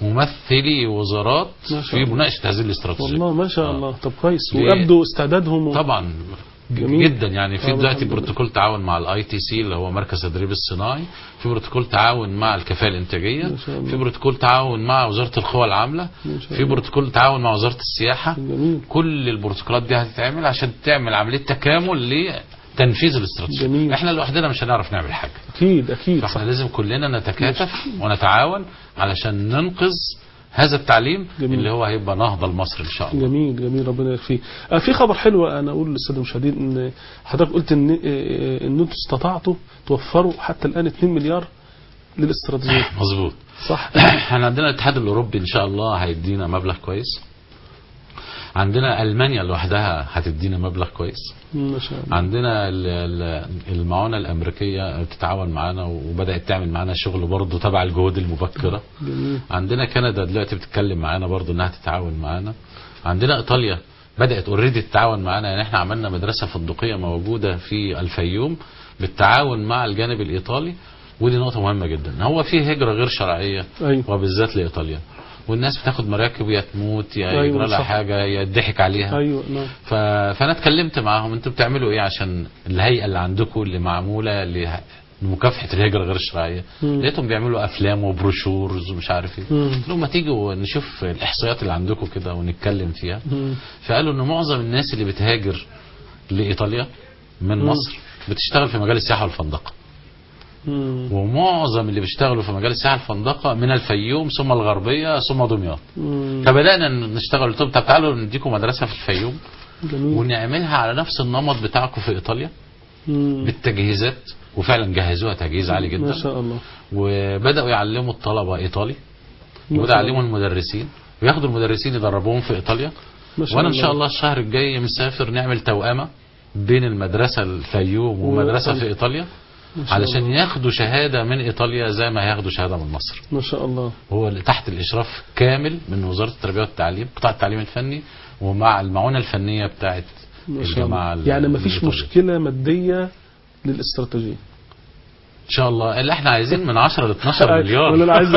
ممثلي وزارات ما شاء في الله. مناقشه هذه الاستراتيجيه والله ما شاء آه. الله طب كويس ليه؟ ويبدو استعدادهم و... طبعا جميل. جدا يعني في طبعا دلوقتي الحمد لله. بروتوكول تعاون مع الاي تي سي اللي هو مركز التدريب الصناعي في بروتوكول تعاون مع الكفاءه الانتاجيه ما شاء الله. في بروتوكول تعاون مع وزاره القوى العامله ما شاء في الله. بروتوكول تعاون مع وزاره السياحه جميل كل البروتوكولات دي هتتعمل عشان تعمل عمليه تكامل لتنفيذ الاستراتيجيه جميل. احنا لوحدنا مش هنعرف نعمل حاجه اكيد اكيد فاحنا لازم كلنا نتكاتف ونتعاون علشان ننقذ هذا التعليم جميل. اللي هو هيبقى نهضه لمصر ان شاء الله جميل جميل ربنا يبارك فيه آه، في خبر حلو انا اقول للساده المشاهدين ان حضرتك قلت ان آه، ان انتوا استطعتوا توفروا حتى الان 2 مليار للاستراتيجيه مظبوط صح احنا عندنا الاتحاد الاوروبي ان شاء الله هيدينا مبلغ كويس عندنا المانيا لوحدها هتدينا مبلغ كويس ما شاء الله عندنا ال- ال- المعونه الامريكيه بتتعاون معانا وبدات تعمل معانا شغل برضه تبع الجهود المبكره جميل عندنا كندا دلوقتي بتتكلم معانا برضه انها تتعاون معانا عندنا ايطاليا بدات اوريدي تتعاون معانا يعني احنا عملنا مدرسه فندقيه موجوده في الفيوم بالتعاون مع الجانب الايطالي ودي نقطه مهمه جدا هو في هجره غير شرعيه ايوه وبالذات لايطاليا والناس بتاخد مراكب يا تموت يا أيوة يجرى لها صح. حاجه يا يضحك عليها ايوه نعم ف... فانا اتكلمت معاهم انتوا بتعملوا ايه عشان الهيئه اللي عندكم اللي معموله له- لمكافحه الهجره غير الشرعيه مم. لقيتهم بيعملوا افلام وبروشورز ومش عارف ايه مم. قلت لهم ما تيجوا نشوف الاحصائيات اللي عندكم كده ونتكلم فيها مم. فقالوا ان معظم الناس اللي بتهاجر لايطاليا من مم. مصر بتشتغل في مجال السياحه والفندقه مم. ومعظم اللي بيشتغلوا في مجال السياحه والفندقه من الفيوم ثم الغربيه ثم دمياط مم. فبدانا نشتغل قلت لهم طب تعالوا نديكم مدرسه في الفيوم جميل ونعملها على نفس النمط بتاعكم في ايطاليا مم. بالتجهيزات وفعلا جهزوها تجهيز عالي ما جدا شاء الله وبداوا يعلموا الطلبه ايطالي ما وبدأوا شاء يعلموا الله. المدرسين وياخدوا المدرسين يدربوهم في ايطاليا ما شاء وانا ان شاء الله الشهر الجاي مسافر نعمل توأمه بين المدرسه الفيوم ومدرسه في ايطاليا ما شاء علشان الله. ياخدوا شهاده من ايطاليا زي ما هياخدوا شهاده من مصر ما شاء الله هو اللي تحت الاشراف كامل من وزاره التربيه والتعليم قطاع التعليم الفني ومع المعونه الفنيه بتاعت ما شاء الجماعه الله ال- يعني ما فيش الإيطالية. مشكله ماديه للاستراتيجيه ان شاء الله اللي احنا عايزين من 10 ل 12 مليار ولا انا عايز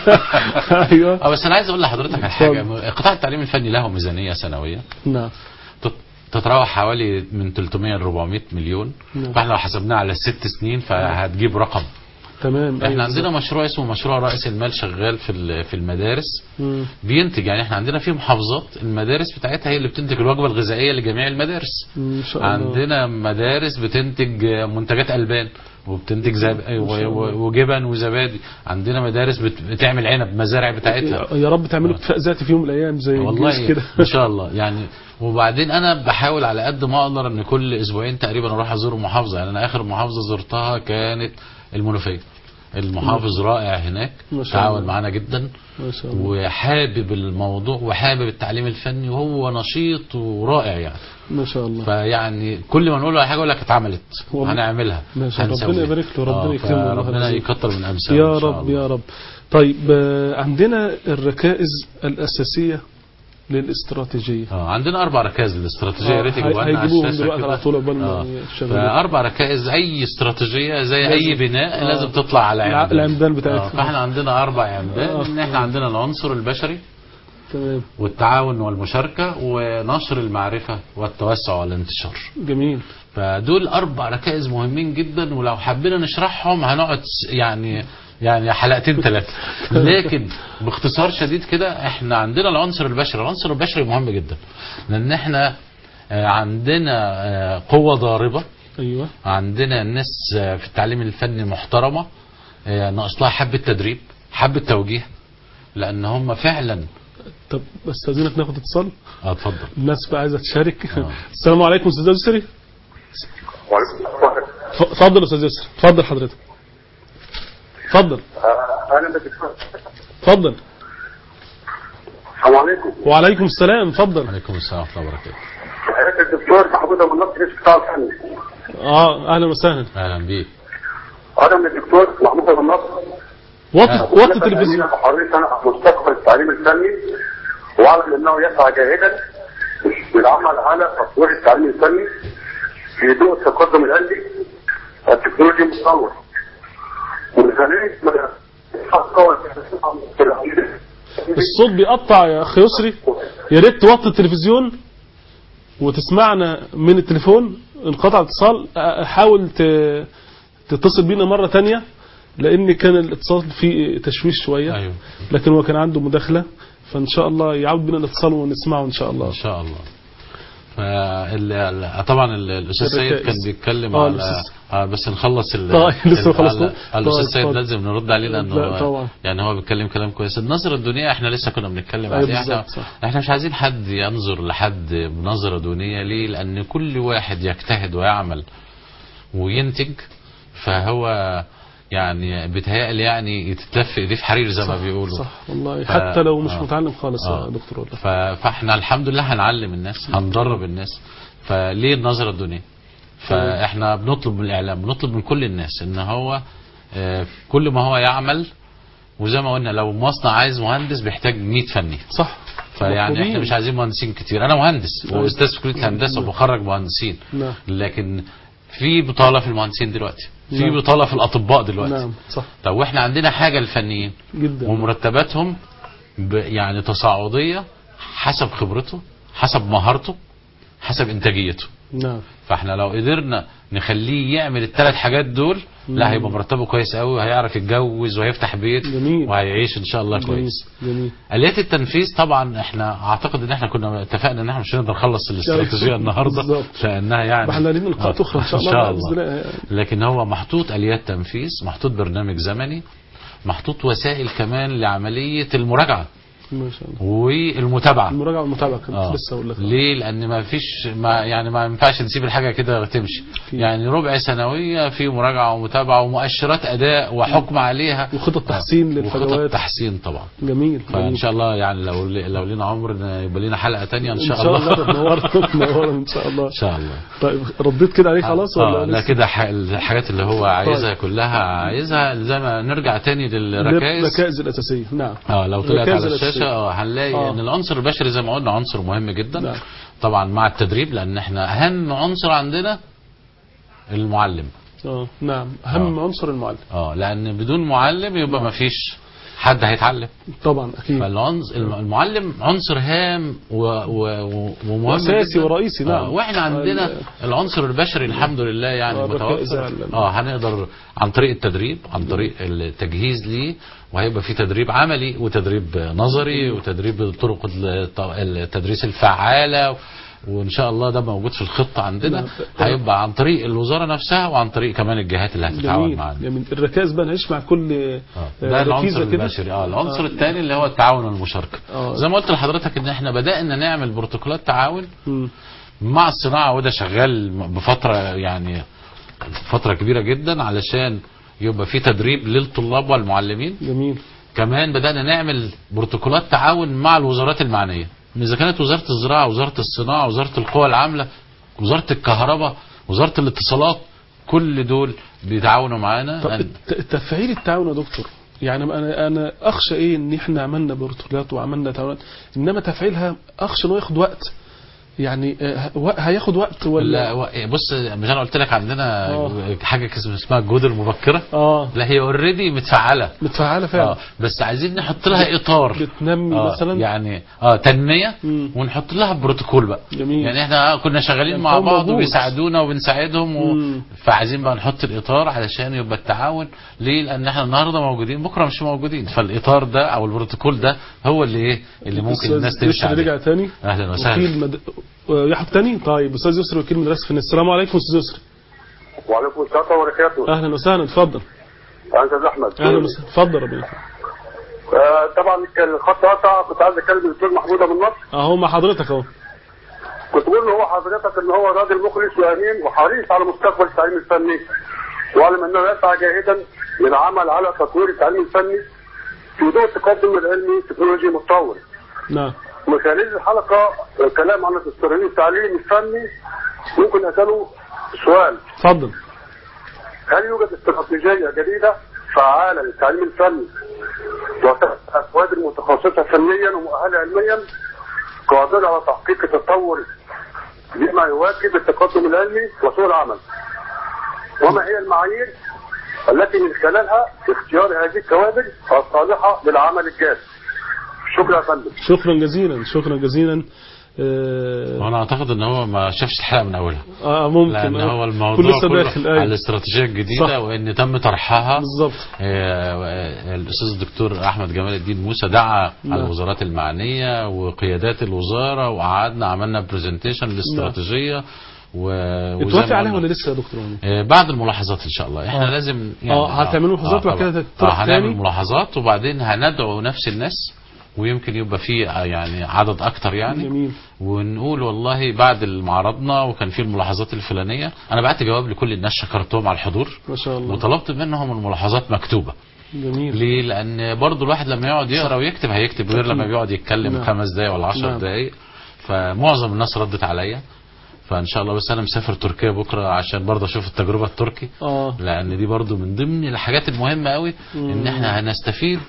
ايوه اه بس انا عايز اقول لحضرتك على حاجه قطاع التعليم الفني له ميزانيه سنويه نعم تت- تتراوح حوالي من 300 ل 400 مليون نعم. فاحنا لو حسبناها على ست سنين فهتجيب رقم تمام احنا أيوة عندنا مشروع اسمه مشروع رأس المال شغال في ال- في المدارس مم. بينتج يعني احنا عندنا في محافظات المدارس بتاعتها هي اللي بتنتج الوجبه الغذائيه لجميع المدارس ان شاء الله عندنا مدارس بتنتج منتجات البان وبتنتج زب... و- و- وجبن وزبادي عندنا مدارس بت... بتعمل عنب مزارع بتاعتها يا رب تعملوا اكتفاء ذاتي في يوم من الايام زي الإنجليز والله كده ان شاء الله يعني وبعدين انا بحاول على قد ما اقدر ان كل اسبوعين تقريبا اروح ازور محافظه يعني انا اخر محافظه زرتها كانت المنوفيه المحافظ رائع هناك ما شاء تعاون الله. معانا جدا ما شاء الله وحابب الموضوع وحابب التعليم الفني وهو نشيط ورائع يعني ما شاء الله فيعني كل ما نقول له على حاجه يقول لك اتعملت والله. هنعملها ما شاء الله. هنسويها. ربنا يبارك له، ربنا آه، يكرمه والله ربنا العظيم. يكتر من امثاله يا إن شاء رب الله. يا رب طيب آه، عندنا الركائز الأساسية للاستراتيجية اه عندنا اربع ركائز للاستراتيجيه يا ريت آه، يجيبوها لنا على هيجيبوهم الشاشة دلوقتي كده. على طول عقبال ما آه. يشغلوا. فاربع ركائز اي استراتيجيه زي اي لازم. بناء آه. لازم تطلع على الع- عمدان العمدان بتاعتها. آه، فاحنا عندنا اربع عمدان آه. ان احنا عندنا العنصر البشري تمام والتعاون والمشاركه ونشر المعرفه والتوسع والانتشار جميل فدول اربع ركائز مهمين جدا ولو حبينا نشرحهم هنقعد س- يعني يعني حلقتين ثلاثه لكن باختصار شديد كده احنا عندنا العنصر البشري العنصر البشري مهم جدا لان احنا آه، عندنا آه، قوه ضاربه أيوة عندنا ناس آه، في التعليم الفني محترمه آه، ناقص لها حبه تدريب حبه توجيه لان هم فعلا طب استاذنك ناخد اتصال اه اتفضل الناس بقى عايزه تشارك آه. السلام عليكم استاذ يسري وعليكم السلام. ف- اتفضل استاذ يسري اتفضل حضرتك اتفضل آه، انا بدكتور اتفضل السلام عليكم وعليكم السلام اتفضل عليكم السلام ورحمه الله وبركاته حضرتك الدكتور محمود ابو النصر رئيس قطاع الفني اه اهلا وسهلا اهلا بيك انا من الدكتور محمود ابو النصر وطي وطي التلفزيون حريص انا على مستقبل التعليم الفني واعلم انه يسعى جاهدا بالعمل على تطوير التعليم الفني في ضوء التقدم العلمي والتكنولوجي المتطور ولذلك من الصوت بيقطع يا اخ يسري يا ريت توطي التلفزيون وتسمعنا من التليفون انقطع الاتصال أ- حاول ت- تتصل بينا مرة تانية لان كان الاتصال فيه تشويش شوية ايوه لكن هو كان عنده مداخلة فان شاء الله يعود بينا الاتصال ونسمعه ان شاء الله ان شاء الله فال- ال- طبعا ال- الاستاذ سيد الركائز. كان بيتكلم آه، على الأستاذ. آه بس نخلص ال طيب، لسه ال- ما خلصنا. على- الاستاذ طيب، سيد اتفضل. لازم نرد عليه لانه لا، طبعا. يعني هو بيتكلم كلام كويس النظره الدونيه احنا لسه كنا بنتكلم أيوة عليها احنا بالظبط، صح. احنا مش عايزين حد ينظر لحد بنظره دونيه ليه لان كل واحد يجتهد ويعمل وينتج فهو يعني بيتهيألي يعني يتلف ايديه في حرير زي ما بيقولوا صح والله ف- حتى لو مش آه. متعلم خالص آه. يا دكتور والله ف- فاحنا الحمد لله هنعلم الناس هندرب الناس فليه النظره الدونيه فاحنا بنطلب من الاعلام بنطلب من كل الناس ان هو آه، كل ما هو يعمل وزي ما قلنا لو مصنع عايز مهندس بيحتاج 100 فني صح فيعني مطلوبين. احنا مش عايزين مهندسين كتير انا مهندس أيوة. واستاذ في كليه هندسه وبخرج مهندسين نعم لكن في بطاله في المهندسين دلوقتي في نعم. بطاله في الاطباء دلوقتي نعم صح طب واحنا عندنا حاجه للفنيين جدا ومرتباتهم ب- يعني تصاعديه حسب خبرته حسب مهارته حسب انتاجيته نعم فاحنا لو قدرنا نخليه يعمل الثلاث حاجات دول لا مم. هيبقى مرتبه كويس قوي وهيعرف يتجوز وهيفتح بيت جميل. وهيعيش ان شاء الله جميل كويس جميل اليات التنفيذ طبعا احنا اعتقد ان احنا كنا اتفقنا ان احنا مش هنقدر نخلص الاستراتيجيه النهارده بالظبط. لانها يعني احنا لينا لقاءات اخرى ان شاء الله ان شاء بقى الله بإذن الله. لكن هو محطوط اليات تنفيذ محطوط برنامج زمني محطوط وسائل كمان لعمليه المراجعه ما شاء الله والمتابعه المراجعه والمتابعه كنت آه. لسه اقول لك ليه لان ما فيش ما يعني ما ينفعش نسيب الحاجه كده تمشي أكيد. يعني ربع سنويه في مراجعه ومتابعه ومؤشرات اداء وحكم عليها وخطط تحسين آه. وخطط للفجوات تحسين طبعا جميل فان جميل. شاء الله يعني لو لو لينا عمر يبقى لنا حلقه تانية ان ان شاء الله تنورنا تنورنا ان شاء الله ان شاء الله طيب رديت كده عليه خلاص اه ولا لا لسه؟ كده ح- الحاجات اللي هو عايزها كلها عايزها زي ما نرجع تاني للركائز الركائز الاساسيه نعم اه لو طلعت الركائز على الشاشه الأساسية. اه هنلاقي آه. ان العنصر البشري زي ما قلنا عنصر مهم جدا نعم. طبعا مع التدريب لان احنا اهم عنصر عندنا المعلم اه نعم اهم عنصر المعلم اه لان بدون معلم يبقى ما فيش حد هيتعلم طبعا اكيد فالعنصر المعلم عنصر هام و... و... و... ومهم وأساسي جداً. ورئيسي، نعم. آه، واحنا عندنا ال- العنصر البشري الحمد لله يعني آه، ركائز متوفر ال- اه هنقدر عن طريق التدريب عن طريق التجهيز ليه وهيبقى في تدريب عملي وتدريب نظري وتدريب طرق الت- التدريس الفعاله وان شاء الله ده موجود في الخطه عندنا نعم. هيبقى عن طريق الوزاره نفسها وعن طريق كمان الجهات اللي هتتعاون جميل معانا جميل الركائز بقى نعيش مع كل آه. آه، ده ركيزة العنصر كده. البشري اه العنصر آه. الثاني اللي هو التعاون والمشاركه آه. زي ما قلت لحضرتك ان احنا بدانا نعمل بروتوكولات تعاون مم. مع الصناعه وده شغال بفتره يعني فتره كبيره جدا علشان يبقى في تدريب للطلاب والمعلمين جميل كمان بدانا نعمل بروتوكولات تعاون مع الوزارات المعنيه اذا كانت وزاره الزراعه وزاره الصناعه وزاره القوى العامله وزاره الكهرباء وزاره الاتصالات كل دول بيتعاونوا معانا طب أن- الت- تفعيل التعاون يا دكتور يعني انا انا اخشى ايه ان احنا عملنا بروتوكولات وعملنا تعاونات انما تفعيلها اخشى انه ياخد وقت يعني آه، و- هياخد وقت لا ولا و- بص مش انا قلت لك عندنا آه. حاجه اسمها الجهود المبكره اه لا هي اوريدي متفعله متفعله فعلا اه بس عايزين نحط لها اطار بتنمي آه مثلا يعني اه تنميه مم. ونحط لها بروتوكول بقى جميل. يعني احنا كنا شغالين يعني مع هو بعض موجود. وبيساعدونا وبنساعدهم و... مم. فعايزين بقى نحط الاطار علشان يبقى التعاون ليه لان احنا النهارده موجودين بكره مش موجودين فالاطار ده او البروتوكول ده هو اللي ايه اللي ممكن أستاذ الناس تمشي يسري عليه رجع تاني اهلا وسهلا وكيل مد... آه، يحيى تاني طيب استاذ يسري وكيل مدرسه فنيس السلام عليكم استاذ يسري وعليكم السلام وبركاته اهلا وسهلا اتفضل استاذ احمد اهلا وسهلا اتفضل ربنا يخليك. آه، طبعا كان الخط قطع كنت عايز اتكلم الدكتور محمود ابو النصر اهو مع حضرتك اهو كنت بقول له هو حضرتك ان هو راجل مخلص وامين وحريص على مستقبل التعليم الفني واعلم انه يسعى جاهدا للعمل على تطوير التعليم الفني في ضوء التقدم العلمي التكنولوجي المتطور نعم من خلال الحلقه الكلام عن الاستراتيجيه التعليم الفني ممكن اساله سؤال اتفضل هل يوجد استراتيجيه جديده فعاله للتعليم الفني وتحت الكوادر المتخصصه فنيا ومؤهله علميا قادره على تحقيق التطور بما يواكب التقدم العلمي وسوق العمل وما هي المعايير التي من خلالها اختيار هذه الكوادر الصالحه للعمل الجاد شكرا يا فندم شكرا جزيلا شكرا جزيلا آه, وانا اعتقد ان هو ما شافش الحلقه من اولها اه ممكن لان آه. هو كل الموضوع لسه كله داخل على ايوه الاستراتيجيه الجديده صح. وان تم طرحها بالظبط آه، آه، الاستاذ الدكتور احمد جمال الدين موسى دعا نعم. الوزارات المعنيه وقيادات الوزاره وقعدنا عملنا برزنتيشن للاستراتيجيه و وزي اتوافق ما عليها قلنا- ولا لسه يا دكتور يعني آه، بعد الملاحظات ان شاء الله احنا آه. لازم آه، هتعملوا ملاحظات وبعد طبعاً. كده تطرح آه هنعمل تاني؟ ملاحظات وبعدين هندعو نفس الناس ويمكن يبقى في آه، يعني عدد اكتر يعني جميل ونقول والله بعد ما عرضنا وكان في الملاحظات الفلانيه انا بعت جواب لكل الناس شكرتهم على الحضور ما شاء الله وطلبت منهم الملاحظات مكتوبه جميل ليه لان برضو الواحد لما يقعد يقرا ويكتب هيكتب غير لما بيقعد يتكلم نعم. خمس دقايق ولا عشر نعم. دقايق فمعظم الناس ردت عليا فان شاء الله بس انا مسافر تركيا بكره عشان برضه اشوف التجربه التركي اه لان دي برضو من ضمن الحاجات المهمه قوي ان احنا هنستفيد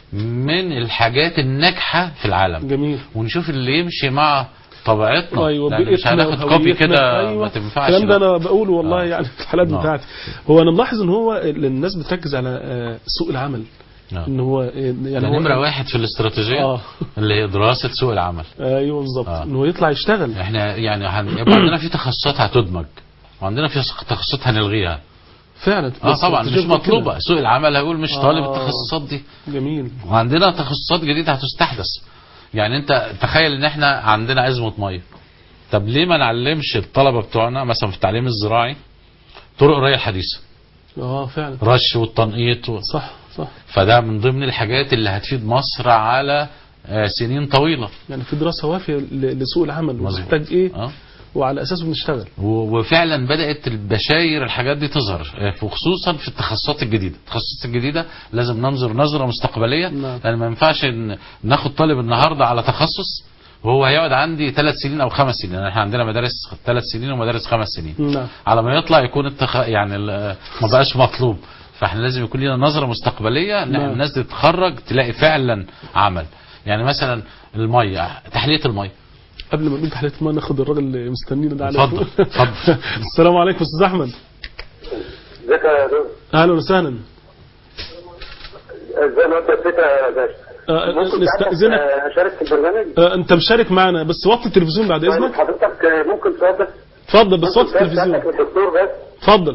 من الحاجات الناجحه في العالم جميل ونشوف اللي يمشي مع طبيعتنا ايوه لان مش بيئتنا هناخد كوبي وهويتنا. كده أيوة. ما تنفعش الكلام ده لا. انا بقوله والله آه. يعني في الحالات نعم. بتاعتي هو انا ملاحظ ان هو ال- الناس بتركز على آه، سوق العمل نعم. ان هو آه، يعني ده هو نمره واحد في الاستراتيجيه آه. اللي هي دراسه سوق العمل ايوه بالظبط آه. ان هو يطلع يشتغل احنا يعني هيبقى عندنا في تخصصات هتدمج وعندنا في تخصصات هنلغيها فعلا اه بس طبعا مش تجربة مطلوبه كده. سوق العمل هيقول مش طالب آه. التخصصات دي جميل وعندنا تخصصات جديده هتستحدث يعني انت تخيل ان احنا عندنا ازمه ميه طب ليه ما نعلمش الطلبه بتوعنا مثلا في التعليم الزراعي طرق الري الحديثه اه فعلا رش والتنقيط و... صح صح فده من ضمن الحاجات اللي هتفيد مصر على آه، سنين طويله يعني في دراسه وافيه ل- لسوق العمل مظبوط. ومحتاج ايه اه وعلى اساسه بنشتغل و- وفعلا بدات البشاير الحاجات دي تظهر آه، وخصوصا في التخصصات الجديده التخصصات الجديده لازم ننظر نظره مستقبليه نعم. لان ما ينفعش إن ناخد طالب النهارده على تخصص وهو هيقعد عندي ثلاث سنين او خمس سنين يعني احنا عندنا مدارس ثلاث سنين ومدارس خمس سنين نعم على ما يطلع يكون التخ... يعني ال- ما بقاش مطلوب فاحنا لازم يكون لنا نظره مستقبليه ان نعم. الناس دي تتخرج تلاقي فعلا عمل يعني مثلا الميه تحليه الميه قبل ما نقول تحليل الماء ناخد الراجل اللي مستنينا ده على اتفضل، طول. اتفضل. السلام عليكم استاذ احمد ازيك يا دكتور اهلا وسهلا زي ما انت الفكره يا باشا آه، ممكن ساعتك، نستأذنك آه، اشارك في البرنامج آه، انت مشارك معنا بس وطي التلفزيون بعد طيب اذنك حضرتك آه، ممكن سؤال بس اتفضل بس ممكن وطي سؤال التلفزيون سألتك للدكتور بس اتفضل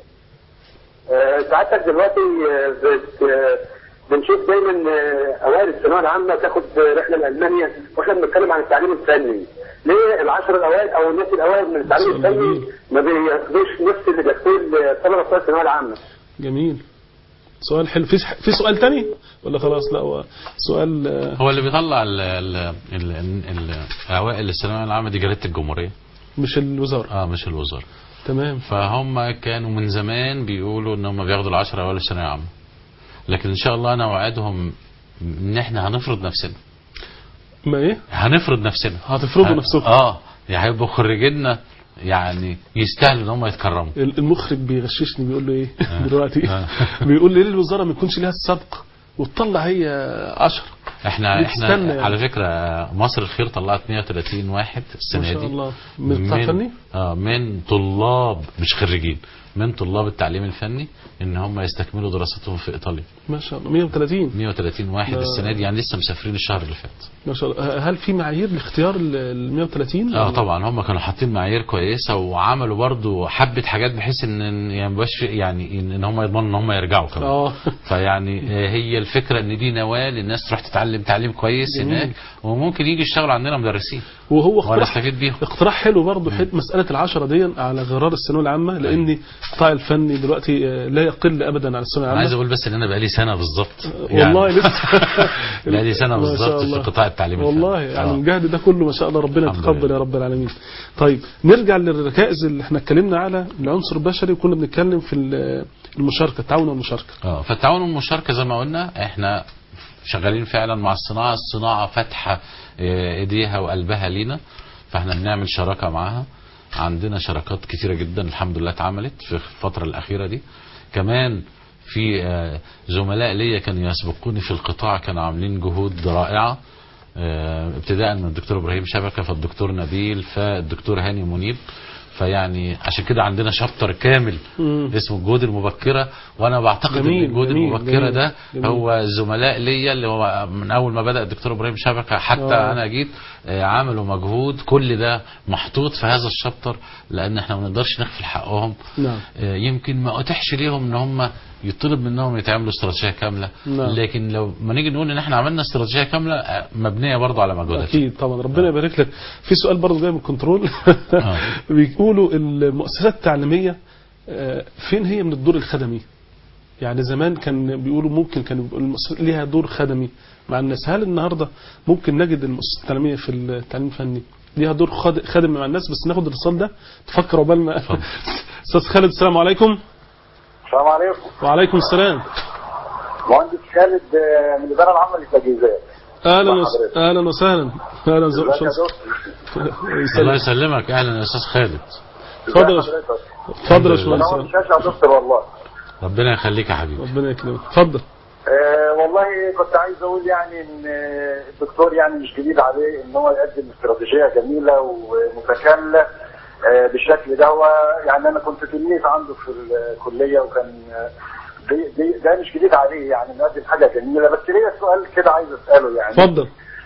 آه، سعادتك دلوقتي آه، بت- آه، بنشوف دايما آه، اوائل الثانويه العامه تاخد آه، رحله لالمانيا واحنا بنتكلم عن التعليم الفني ليه العشر الاوائل او الناس الاوائل من التعليم سؤال الفني جميل. ما بياخدوش نفس اللي بياخدوه الطلبه بتوع الثانويه العامه جميل سؤال حلو في في سؤال تاني ولا خلاص لا هو سؤال آه، هو اللي بيطلع ال ال ال ال اوائل الثانويه العامه دي جريده الجمهوريه مش الوزاره اه مش الوزاره تمام فهم كانوا من زمان بيقولوا ان هم بياخدوا العشرة اوائل الثانويه العامه لكن ان شاء الله انا اوعدهم ان احنا هنفرض نفسنا ما ايه هنفرض نفسنا هتفرضوا ه- نفسكم اه يعني هيبقوا خريجينا يعني يستاهلوا ان هم يتكرموا المخرج بيغششني بيقول له ايه آه. دلوقتي آه. بيقول لي ليه الوزاره ما يكونش ليها السبق وتطلع هي 10 احنا بتستنى احنا يعني. على فكره مصر الخير طلعت 130 واحد ما السنه شاء دي الله من بتاع فني اه من طلاب مش خريجين من طلاب التعليم الفني ان هم يستكملوا دراستهم في ايطاليا ما شاء الله 130 130 واحد ده- السنه دي يعني لسه مسافرين الشهر اللي فات ما شاء الله هل في معايير لاختيار ال 130 اه طبعا هم كانوا حاطين معايير كويسه وعملوا برضو حبه حاجات بحيث ان إن يعني مبقاش في- يعني ان إن هم يضمنوا ان هم يرجعوا كمان اه فيعني آه، هي الفكره ان دي نواه للناس تروح تتعلم تعليم كويس جميل. هناك وممكن يجي يشتغلوا عندنا مدرسين وهو وانا اقتراح استفيد بيهم اقتراح حلو برضه حل مسألة العشرة دي على غرار الثانوية العامة لأن القطاع الفني دلوقتي آه، لا يقل أبدا عن الثانوية انا عايز العامة اقول بس ان انا بقالي سنه بالظبط والله لسه بقالي سنه ما شاء بالظبط في الله. قطاع التعليم الفني. والله يعني آه. الجهد ده كله ما شاء الله ربنا الحمد يتقبل لله. يا رب العالمين طيب نرجع للركائز اللي احنا اتكلمنا على العنصر البشري وكنا بنتكلم في ال- المشاركة التعاون والمشاركة اه فالتعاون والمشاركه زي ما قلنا احنا شغالين فعلا مع الصناعه الصناعه فاتحه آه، ايديها وقلبها لينا فاحنا بنعمل شراكه معاها عندنا شراكات كتيره جدا الحمد لله اتعملت في الفتره الاخيره دي كمان في آه، زملاء ليا كانوا يسبقوني في القطاع كانوا عاملين جهود رائعه آه، ابتداء من الدكتور ابراهيم شبكه فالدكتور نبيل فالدكتور هاني منيب فيعني عشان كده عندنا شابتر كامل مم. اسمه الجهود المبكره وانا بعتقد جميل، ان الجهود جميل، المبكره جميل، ده جميل. هو الزملاء ليا اللي هو من اول ما بدا الدكتور ابراهيم شبكه حتى آه. انا جيت آه، عملوا مجهود كل ده محطوط في هذا الشابتر لان احنا ما نقدرش نغفل حقهم نعم آه، يمكن ما اتيحش ليهم ان هم يطلب منهم يتعملوا استراتيجيه كامله نعم. لكن لو ما نيجي نقول ان احنا عملنا استراتيجيه كامله آه، مبنيه برضه على مجهودات اكيد طبعا ربنا يبارك لك في سؤال برضه جاي من الكنترول آه. بيقولوا المؤسسات التعليميه آه، فين هي من الدور الخدمي يعني زمان كان بيقولوا ممكن كان يبقى المؤسسات ليها دور خدمي مع الناس هل النهارده ممكن نجد المؤسسات التعليميه في التعليم الفني ليها دور خد- خدمي مع الناس بس ناخد الاتصال ده تفكر عقبال ما استاذ خالد السلام عليكم السلام عليكم وعليكم السلام مهندس خالد آه، من الاداره العامه للتجهيزات اهلا مع وس- حضرتك. اهلا وسهلا اهلا ازيك يا وسهلا دكتور الله يسلمك اهلا يا استاذ خالد اتفضل يا ازي ش- حضرتك؟ اتفضل يا منور باشمهندس الشاشه يا دكتور والله ربنا يخليك يا حبيبي ربنا يكرمك اتفضل آه والله كنت عايز اقول يعني ان آه، الدكتور يعني مش جديد عليه ان هو يقدم استراتيجيه جميله ومتكامله آه بالشكل ده هو يعني انا كنت تلميذ عنده في الكليه وكان آه، دي دي ده مش جديد عليه يعني مقدم حاجه جميله بس ليا سؤال كده عايز اساله يعني اتفضل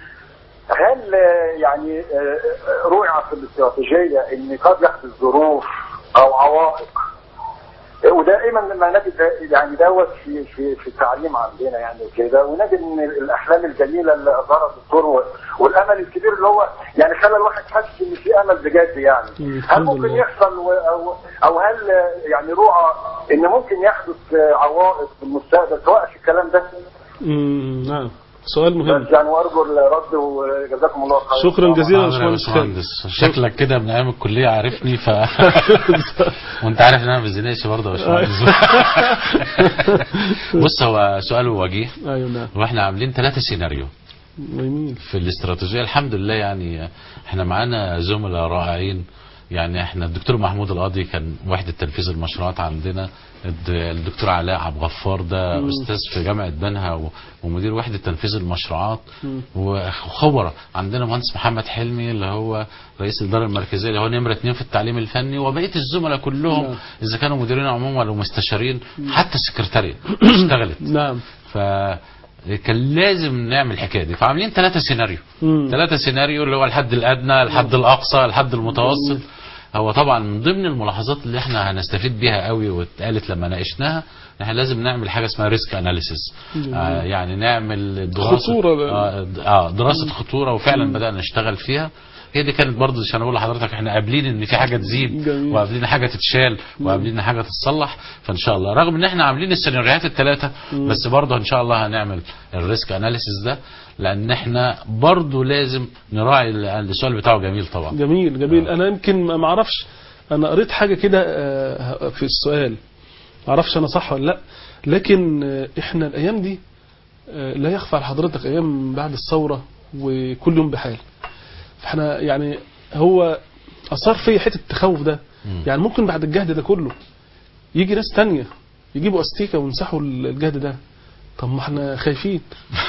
هل آه، يعني آه، آه، رؤع في الاستراتيجيه ان قد يحدث ظروف او عوائق آه، ودائما لما نجد ده- يعني دوت في في في التعليم عندنا يعني وكده ونجد ان الاحلام الجميله اللي اظهرها الدكتور و- والامل الكبير اللي هو يعني خلى الواحد حاسس ان في امل بجد يعني مم، هل الحمد ممكن لله. يحصل و- او او هل آه، يعني رؤى ان ممكن يحدث آه، عوائق في المستقبل توقف الكلام ده؟ مم، نعم سؤال مهم بس يعني وارجو الرد وجزاكم الله خير شكرا جزيلا يا حاضر يا باشمهندس خالد باشمهندس شكلك كده من ايام الكليه عارفني ف وانت عارف ان انا ما بزنقش برضه يا باشمهندس بص هو سؤال وجيه ايوه نعم واحنا عاملين ثلاثة سيناريو جميل في الاستراتيجيه الحمد لله يعني احنا معانا زملاء رائعين يعني احنا الدكتور محمود القاضي كان وحده تنفيذ المشروعات عندنا الد- الدكتور علاء عبد الغفار ده مم. استاذ في جامعه بنها و- ومدير وحده تنفيذ المشروعات مم. وخبره عندنا مهندس محمد حلمي اللي هو رئيس الاداره المركزيه اللي هو نمره اثنين في التعليم الفني وبقيه الزملاء كلهم نعم. اذا كانوا مديرين عموم ولا مستشارين حتى السكرتاريه اشتغلت نعم فكان لازم نعمل الحكايه دي فعاملين ثلاثه سيناريو مم. ثلاثه سيناريو اللي هو الحد الادنى الحد الاقصى الحد المتوسط هو طبعا من ضمن الملاحظات اللي احنا هنستفيد بيها قوي واتقالت لما ناقشناها ان احنا لازم نعمل حاجه اسمها ريسك اناليسيس آه يعني نعمل دراسه خطورة. آه, اه دراسه خطوره وفعلا بدانا نشتغل فيها هي دي كانت برضه عشان اقول لحضرتك احنا قابلين ان في حاجه تزيد جميل. وقابلين حاجه تتشال وقابلين حاجه تتصلح فان شاء الله رغم ان احنا عاملين السيناريوهات الثلاثه بس برضه ان شاء الله هنعمل الريسك اناليسيس ده لان احنا برضه لازم نراعي ال- السؤال بتاعه جميل طبعا جميل جميل انا يمكن ما ما اعرفش انا قريت حاجه كده آه، في السؤال ما اعرفش انا صح ولا لا لكن آه، احنا الايام دي آه، لا يخفى على حضرتك ايام بعد الثوره وكل يوم بحال فاحنا يعني هو اثار فيا حته التخوف ده مم. يعني ممكن بعد الجهد ده كله يجي ناس تانية يجيبوا استيكه ويمسحوا الجهد ده طب ما احنا خايفين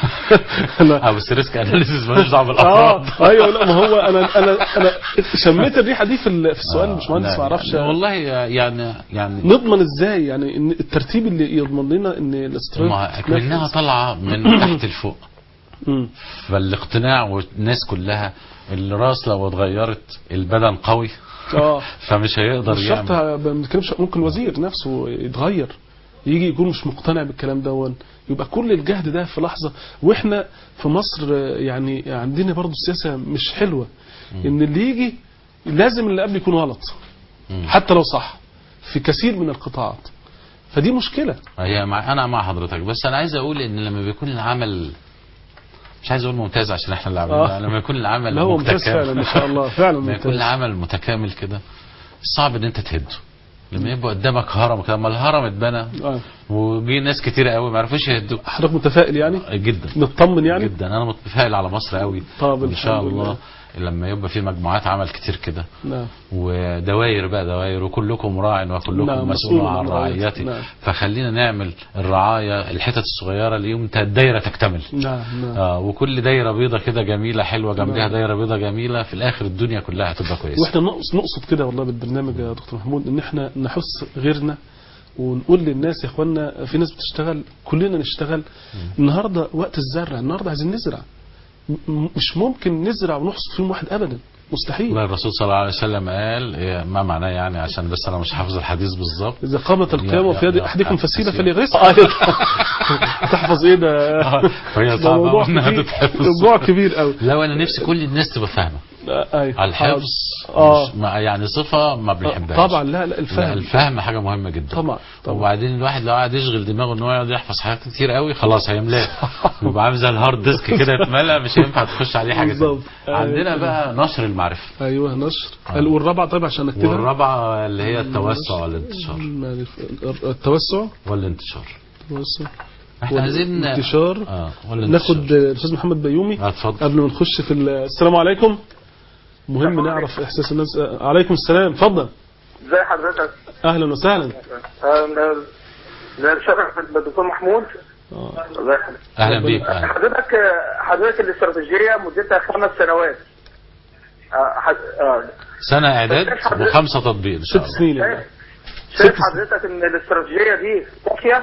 أنا اه بس ريسك اناليسيس مالوش دعوه بالافراد اه ايوه لا ما هو انا انا انا شميت الريحه دي في ال- في السؤال مش مهندس لا، ما اعرفش يعني والله يعني يعني نضمن ازاي يعني ان الترتيب اللي يضمن لنا ان الاستراتيجيه ما اكملناها طالعه من تحت لفوق مم. فالاقتناع والناس كلها الراس لو اتغيرت البدن قوي اه فمش هيقدر مش شرط يعمل ما بنتكلمش ممكن الوزير نفسه يتغير يجي يكون مش مقتنع بالكلام ده يبقى كل الجهد ده في لحظه واحنا في مصر آه، يعني عندنا برضو سياسه مش حلوه ان اللي يجي لازم اللي قبل يكون غلط مم. حتى لو صح في كثير من القطاعات فدي مشكله هي مع انا مع حضرتك بس انا عايز اقول ان لما بيكون العمل مش عايز اقول ممتاز عشان احنا اللي عاملينه آه. لما يكون العمل لا هو ممتاز متكامل فعلا ما شاء الله فعلا لما يكون ممتاز العمل متكامل كده صعب ان انت تهده لما يبقى قدامك هرم كده ما الهرم اتبنى آه. وجي ناس كتير قوي ما عرفوش يهدوه حضرتك متفائل يعني جدا مطمن يعني جدا انا متفائل على مصر قوي طب ان شاء الحمد الله لله. لما يبقى في مجموعات عمل كتير كده نعم ودواير بقى دواير وكلكم راع وكلكم نعم، مسؤول مسؤول عن عن رعايته. رعيته نعم. فخلينا نعمل الرعايه الحتت الصغيره اللي يوم الدايره تكتمل نعم نعم اه وكل دايره بيضه كده جميله حلوه جنبها نعم. دايره بيضه جميله في الاخر الدنيا كلها هتبقى كويسه واحنا نقص نقصد كده والله بالبرنامج يا دكتور محمود ان احنا نحث غيرنا ونقول للناس يا اخوانا في ناس بتشتغل كلنا نشتغل النهارده وقت الزرع النهارده عايزين نزرع م- مش ممكن نزرع ونحصد في يوم واحد ابدا مستحيل والله الرسول صلى الله عليه وسلم قال إيه ما معناه يعني عشان بس انا مش حافظ الحديث بالظبط اذا قامت القيامه يا- وفي يد يا- احدكم يا- فسيله فسيلة. فليغيث تحفظ ايه ده فهي ده صعبه موضوع انها كبير تتحفظ موضوع كبير قوي لو انا نفسي كل الناس تبقى فاهمه ايوه الحفظ آه. مش ما يعني صفه ما بنحبهاش طبعا لا لا لا الفهم الفهم حاجه مهمه جدا طبعا طبعا وبعدين الواحد لو قاعد يشغل دماغه ان هو يقعد يحفظ حاجات كتير قوي خلاص هيملاه يبقى عامل زي الهارد ديسك كده اتملى مش هينفع تخش عليه حاجه تانية. بالظبط. عندنا أيوة. بقى نشر المعرفه ايوه نشر آه. والرابعه طيب عشان اكتبها والرابعه اللي هي التوسع والانتشار المعرفة- التوسع والانتشار التوسع احنا عايزين والانتشار. اه والانتشار ناخد الاستاذ محمد بيومي آه، اتفضل قبل ما نخش في ال- السلام عليكم مهم نعرف احساس الناس آه، عليكم السلام اتفضل ازي حضرتك؟ اهلا وسهلا آه، ده الشرف بالدكتور محمود آه. الله يخليك. اهلا بيك اهلا حضرتك حضرتك الاستراتيجيه مدتها خمس سنوات آه، حد- آه. سنه اعداد وخمسه تطبيق ان شاء ست الله سنين يعني شايف ست حضرتك ان الاستراتيجيه دي كافيه؟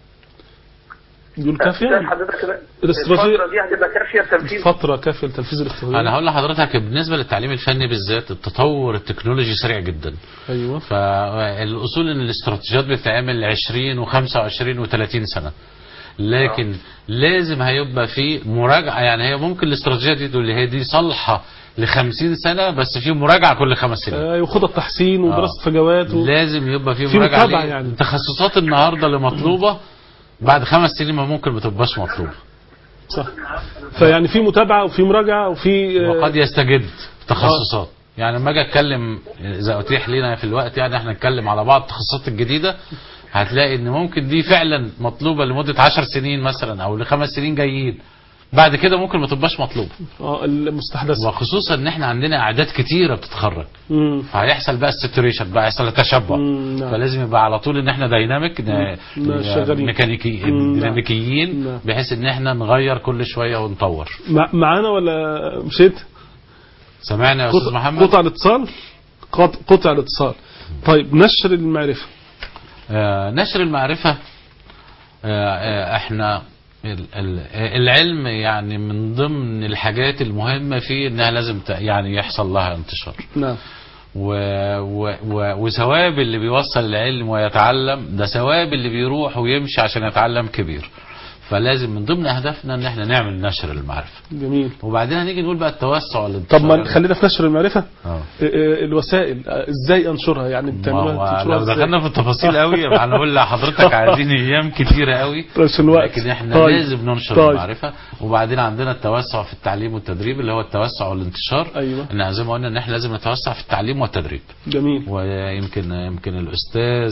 يقول شايف كافيه حضرتك ان الاستراتيجية- الفتره دي هتبقى كافيه لتنفيذ فتره كافيه لتنفيذ الاستراتيجيه انا هقول لحضرتك بالنسبه للتعليم الفني بالذات التطور التكنولوجي سريع جدا ايوه فالاصول ان الاستراتيجيات بتتعمل 20 و25 و30 سنه لكن لازم هيبقى في مراجعه يعني هي ممكن الاستراتيجيه دي تقول لي هي دي صالحه ل 50 سنه بس في مراجعه كل خمس سنين ايوه خطط تحسين ودراسه فجوات و... لازم يبقى في في مراجعه متابعة ليه. يعني. التخصصات النهارده اللي مطلوبه بعد خمس سنين ما ممكن ما تبقاش مطلوبه صح فيعني في متابعه وفي مراجعه وفي آه، وقد يستجد تخصصات يعني لما اجي اتكلم اذا اتيح لنا في الوقت يعني احنا نتكلم على بعض التخصصات الجديده هتلاقي ان ممكن دي فعلا مطلوبه لمده عشر سنين مثلا او لخمس سنين جايين بعد كده ممكن ما تبقاش مطلوبه اه المستحدثه وخصوصا ان احنا عندنا اعداد كتيره بتتخرج مم. فهيحصل بقى الساتوريشن بقى يحصل التشبع مم، نعم. فلازم يبقى على طول ان احنا دايناميك ن- نعم، شغالين. ميكانيكي مم، نعم. ديناميكيين نعم. بحيث ان احنا نغير كل شويه ونطور مع- معانا ولا مشيت؟ سمعنا يا استاذ قطع محمد قطع الاتصال قط- قطع الاتصال طيب نشر المعرفه آه، نشر المعرفة آه، آه، احنا ال- ال- العلم يعني من ضمن الحاجات المهمة فيه انها لازم ت- يعني يحصل لها انتشار نعم و... و... و... وثواب اللي بيوصل العلم ويتعلم ده ثواب اللي بيروح ويمشي عشان يتعلم كبير فلازم من ضمن اهدافنا ان احنا نعمل نشر المعرفة جميل وبعدين هنيجي نقول بقى التوسع طب والانتشار ما خلينا في نشر المعرفة آه. آه، آه، الوسائل آه، ازاي انشرها يعني ما بتعملوها هو تنشروها لو إزاي؟ دخلنا في التفاصيل قوي يبقى هنقول لحضرتك عايزين ايام كتيره قوي عشان الوقت لكن احنا طيب. لازم ننشر طيب. المعرفه وبعدين عندنا التوسع في التعليم والتدريب اللي هو التوسع والانتشار ايوه ان زي ما قلنا ان احنا لازم نتوسع في التعليم والتدريب جميل ويمكن يمكن الاستاذ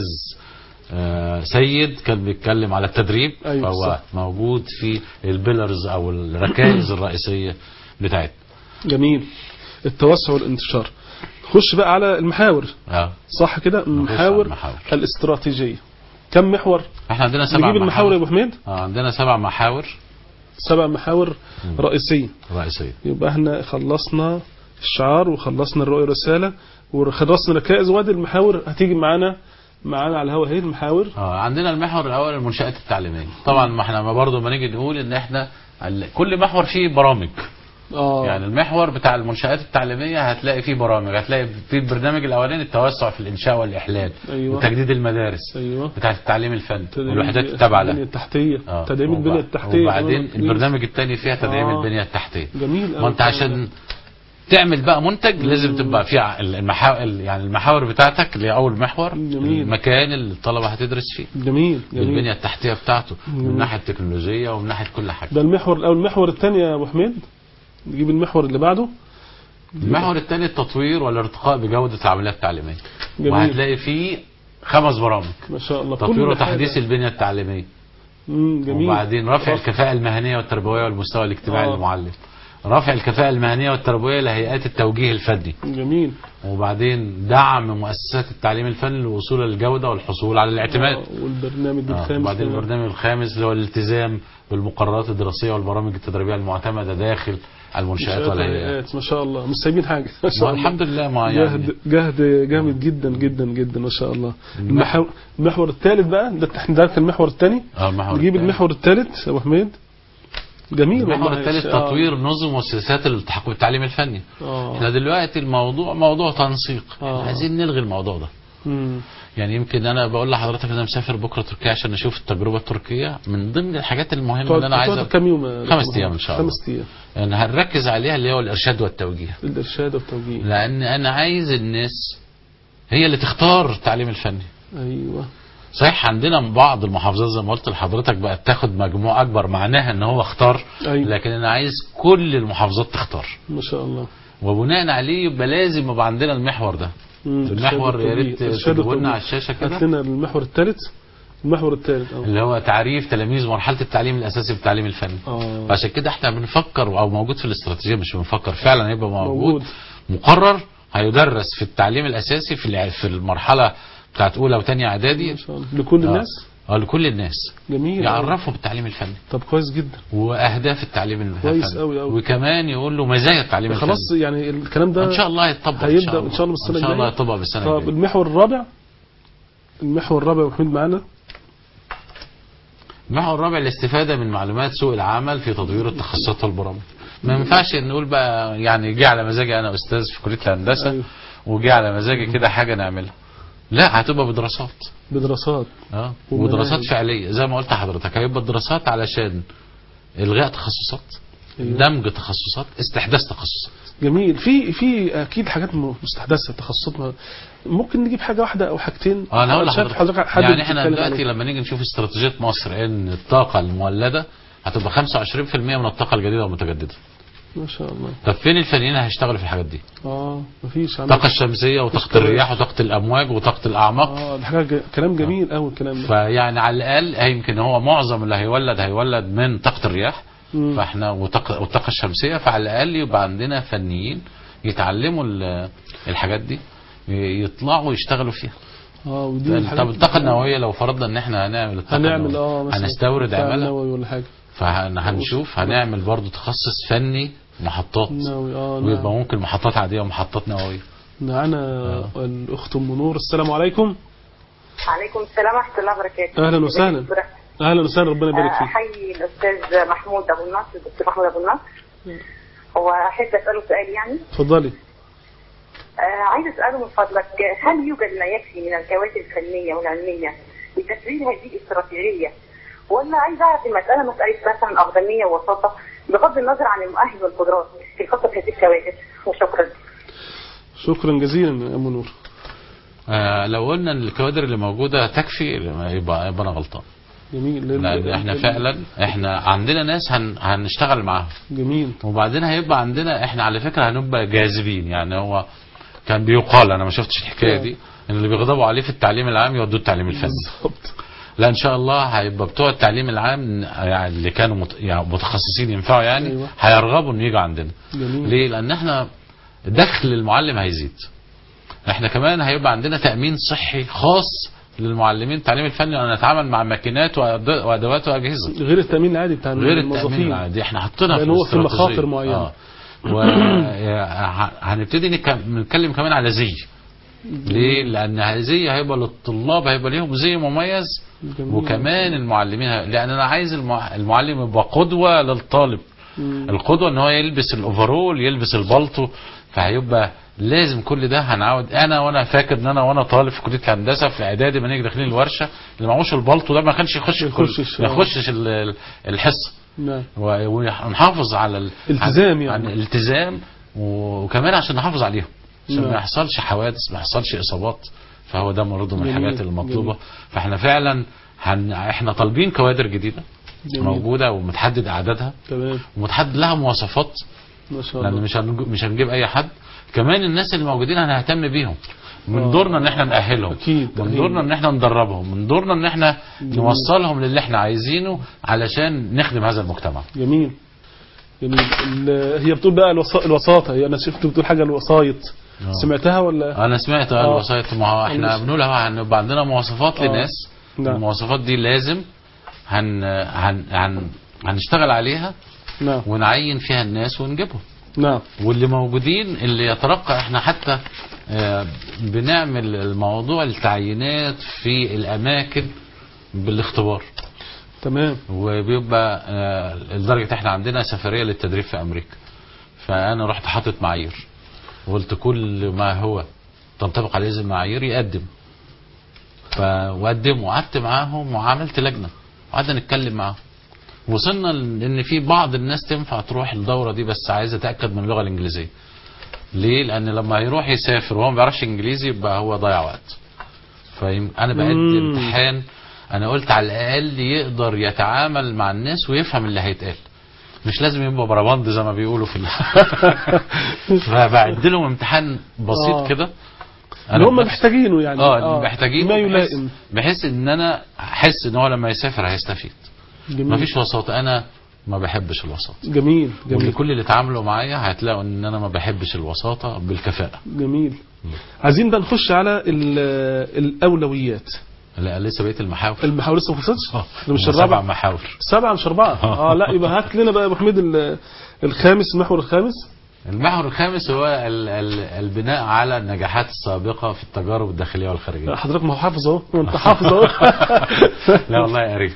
آه، سيد كان بيتكلم على التدريب أيوة، فهو صح. موجود في البيلرز او الركائز الرئيسيه بتاعتنا جميل التوسع والانتشار خش بقى على المحاور اه صح كده على المحاور المحاور. الاستراتيجية كم محور احنا عندنا سبع نجيب المحاور يا ابو حميد اه عندنا سبع محاور سبع محاور رئيسية رئيسيه يبقى احنا خلصنا الشعار وخلصنا الرؤية والرسالة وخلصنا ركائز وادي المحاور هتيجي معانا معانا على الهوا اهي المحاور اه عندنا المحور الاول المنشات التعليميه طبعا ما احنا ما برضه ما نيجي نقول ان احنا ال- كل محور فيه برامج اه يعني المحور بتاع المنشآت التعليمية هتلاقي فيه برامج هتلاقي في البرنامج الأولاني التوسع في الإنشاء والإحلال أيوة. وتجديد المدارس ايوه بتاعة التعليم الفني تدريب والوحدات التابعة البنية لها التحتية آه. تدعيم البنية وبعد- التحتية وبعدين كمان. البرنامج الثاني فيها تدعيم آه. البنية التحتية جميل ما أوي انت عشان تعمل بقى منتج لازم تبقى في ع- المحاور يعني المحاور بتاعتك اللي هي اول محور جميل. المكان اللي الطلبه هتدرس فيه جميل جميل البنيه التحتيه بتاعته من جميل. الناحيه التكنولوجيه ومن ناحيه كل حاجه ده المحور الاول المحور الثاني يا ابو حميد نجيب المحور اللي بعده المحور الثاني التطوير والارتقاء بجوده العمليات التعليميه جميل وهتلاقي فيه خمس برامج ما شاء الله تطوير كل وتحديث حاجة. البنيه التعليميه مم، جميل وبعدين رفع رفع. الكفاءه المهنيه والتربويه والمستوى الاجتماعي آه. للمعلم رفع الكفاءه المهنيه والتربويه لهيئات التوجيه الفني جميل وبعدين دعم مؤسسات التعليم الفني للوصول للجوده والحصول على الاعتماد آه، والبرنامج آه، الخامس وبعدين كمان. البرنامج الخامس اللي هو الالتزام بالمقررات الدراسيه والبرامج التدريبيه المعتمده داخل المنشات منشآت والهيئات وهيئات، ما شاء الله مش سايبين حاجه ما شاء ما الله الحمد لله ما يعني جهد جهد جامد جدا جدا جدا ما شاء الله المحور المحور الثالث بقى ده احنا ده كان المحور الثاني آه، المحور نجيب الثالث. المحور الثالث يا ابو حميد جميل المحور والله. الثالث آه. تطوير نظم وسياسات الالتحاق بالتعليم الفني اه احنا دلوقتي الموضوع موضوع تنسيق آه. احنا عايزين نلغي الموضوع ده مم. يعني يمكن انا بقول لحضرتك انا مسافر بكره تركيا عشان اشوف التجربه التركيه من ضمن الحاجات المهمه تقعد اللي انا عايز تقعد كام يوم يا خمس دكتور أيام محمد؟ إن شاء الله. خمس ايام يعني هنركز عليها اللي هو الارشاد والتوجيه الارشاد والتوجيه لان انا عايز الناس هي اللي تختار التعليم الفني ايوه صحيح عندنا بعض المحافظات زي ما قلت لحضرتك بقت تاخد مجموع اكبر معناها ان هو اختار أيوة. لكن انا عايز كل المحافظات تختار ما شاء الله وبناء عليه يبقى لازم يبقى عندنا المحور ده مم. المحور إرشاد يا ريت والتوجيه. إرشاد تجيبوا لنا والتوجيه. على الشاشه هات كده لنا المحور الثالث المحور الثالث اه اللي هو تعريف تلاميذ مرحله التعليم الاساسي بالتعليم الفني اه عشان كده احنا بنفكر او موجود في الاستراتيجيه مش بنفكر فعلا هيبقى موجود, موجود. مقرر هيدرس في التعليم الاساسي في الع- في المرحله بتاعت اولى وثانيه اعدادي ما شاء الله لكل آه. الناس اه لكل الناس جميل أوي. يعرفوا بالتعليم الفني طب كويس جدا واهداف التعليم الفني كويس أوي أوي. وكمان يقول له مزايا التعليم خلاص الفني يعني الكلام ده ان شاء الله هيتطبق هيبدأ إن شاء الله بالسنة ان شاء الله الجاية. هيطبق بالسنه طب الجايه المحور الرابع المحور الرابع يا محمود معانا المحور الرابع الاستفاده من معلومات سوق العمل في تطوير التخصصات والبرامج ما ينفعش نقول بقى يعني جه على مزاجي انا استاذ في كليه الهندسه أيوه. وجه على مزاجي كده حاجه نعملها لا هتبقى بدراسات بدراسات اه ومناهج. ودراسات فعليه زي ما قلت لحضرتك هيبقى الدراسات علشان الغاء تخصصات أيوه. دمج تخصصات استحداث تخصصات جميل في في اكيد حاجات م- مستحدثه تخصصات ما- ممكن نجيب حاجه واحده او حاجتين اه انا هقول شايف لحضرتك حد يعني احنا بيتكلم دلوقتي عليه. لما نيجي نشوف استراتيجيه مصر ان الطاقه المولده هتبقى 25% من الطاقه الجديده والمتجدده ما شاء الله طب فين الفنيين هيشتغلوا في الحاجات دي اه مفيش عندك الطاقه الشمسيه وطاقه مستوى. الرياح وطاقه الامواج وطاقه الاعماق اه ده حاجه ج- كلام جميل قوي الكلام ده فيعني على الاقل هي يمكن هو معظم اللي هيولد هيولد من طاقه الرياح مم. فاحنا وطاقه والطاقه الشمسيه فعلى الاقل يبقى عندنا فنيين يتعلموا ال- الحاجات دي ي- يطلعوا يشتغلوا فيها اه ودي الحاجات طب الطاقه النوويه لو فرضنا ان احنا هنعمل الطاقه هنعمل النووية، اه مثلا هنستورد مفاعل عماله نووي ولا حاجه فهنشوف هنعمل برضو تخصص فني محطات نووي اه ويبقى نعم. ممكن محطات عاديه ومحطات نوويه معانا الاخت ام نور السلام عليكم عليكم السلام ورحمة الله وبركاته. أهلاً وسهلاً. ازيك يا دكتور أحمد؟ اهلا وسهلا ربنا يبارك فيك احيي الاستاذ محمود ابو النصر الدكتور محمود ابو النصر هو احب اساله سؤال يعني اتفضلي آه عايز اساله من فضلك هل يوجد ما يكفي من الكوادر الفنيه والعلميه لتسوير هذه الاستراتيجيه ولا عايز اعرف المساله مساله مثلا افضليه ووساطه بغض النظر عن المؤهل والقدرات في خطه هذه الكوادر وشكرا شكرا جزيلا يا ام نور آه لو قلنا ان الكوادر اللي موجوده تكفي يبقى يبقى انا غلطان جميل لان احنا فعلا احنا عندنا ناس هن هنشتغل معاهم جميل وبعدين هيبقى عندنا احنا على فكره هنبقى جاذبين يعني هو كان بيقال انا ما شفتش الحكايه دي ان اللي بيغضبوا عليه في التعليم العام يودوه التعليم الفني بالظبط لا ان شاء الله هيبقى بتوع التعليم العام يعني اللي كانوا مت... يعني متخصصين ينفعوا يعني أيوة. هيرغبوا انه يجوا عندنا جميل ليه لان احنا دخل المعلم هيزيد احنا كمان هيبقى عندنا تامين صحي خاص للمعلمين التعليم الفني وان نتعامل مع ماكينات وأد- وادوات واجهزه غير التامين العادي بتاع غير التامين الموظفين العادي احنا حطينا لأن هو في الاستراتيجية. مخاطر معينة. وهنبتدي نتكلم كمان على زي ليه؟ لان زي هيبقى للطلاب هيبقى ليهم زي مميز جميل. وكمان المعلمين ه- لان انا عايز المع- المعلم يبقى قدوه للطالب مم. القدوه ان هو يلبس الاوفرول يلبس البلطو فهيبقى لازم كل ده هنعود انا وانا فاكر ان انا وانا طالب في كليه هندسه في اعدادي ما نيجي داخلين الورشه اللي معهوش البلطو ده ما كانش يخش الكل- يخشش، ما آه. يخشش ال- ال- الحصه نعم و- ونحافظ على ال- التزام عن يعني. عن الالتزام وكمان عشان نحافظ عليهم عشان نعم. ما يحصلش حوادث ما يحصلش اصابات فهو ده برضه من جميل، الحاجات المطلوبه جميل. فاحنا فعلا هن... احنا طالبين كوادر جديده جميل. موجوده ومتحدد اعدادها تمام ومتحدد لها مواصفات ما شاء لان الله مش هنج... مش هنجيب اي حد كمان الناس اللي موجودين هنهتم بيهم من آه. دورنا ان احنا نأهلهم أكيد، من أكيد. دورنا ان احنا ندربهم من دورنا ان احنا جميل. نوصلهم للي احنا عايزينه علشان نخدم هذا المجتمع جميل جميل ال- هي بتقول بقى الوسا- الوساطة هي انا شفت بتقول حاجة الوسايط آه. سمعتها ولا انا سمعت آه. اه الوسائط ما هو احنا الوس- بنقول اهو هنبقى عندنا مواصفات آه. لناس نعم. المواصفات دي لازم هن هن هن هنشتغل عليها نعم ونعين فيها الناس ونجيبهم نعم واللي موجودين اللي يترقى احنا حتى آه، بنعمل الموضوع التعيينات في الاماكن بالاختبار تمام وبيبقى آه، لدرجه احنا عندنا سفريه للتدريب في امريكا فانا رحت حاطط معايير وقلت كل ما هو تنطبق عليه هذه المعايير يقدم فوقدم وقعدت معاهم وعملت لجنه وقعدنا نتكلم معاهم وصلنا ان في بعض الناس تنفع تروح الدوره دي بس عايز اتاكد من اللغه الانجليزيه ليه لان لما هيروح يسافر وهو ما بيعرفش انجليزي يبقى هو ضيع وقت فانا بقدم مم. امتحان انا قلت على الاقل يقدر يتعامل مع الناس ويفهم اللي هيتقال مش لازم يبقى بربند زي ما بيقولوا في ال... فبعد لهم امتحان بسيط آه. كده اللي هم بنفسي- محتاجينه يعني اه محتاجين ما يلائم بحيث ان انا احس ان هو لما يسافر هيستفيد جميل مفيش وساطه انا ما بحبش الوساطه جميل واللي جميل كل اللي اتعاملوا معايا هتلاقوا ان انا ما بحبش الوساطه بالكفاءه جميل عايزين بقى نخش على ال- الاولويات لا لسه بقيه المحاور المحاور لسه ما خلصتش اه ده مش هم الرابع سبع محاور سبعة مش أربعة اه لا يبقى هات لنا بقى يا أبو حميد ال- الخامس المحور الخامس المحور الخامس هو ال ال البناء على النجاحات السابقه في التجارب الداخليه والخارجيه حضرتك ما هو حافظ اهو انت حافظ اهو لا والله قريت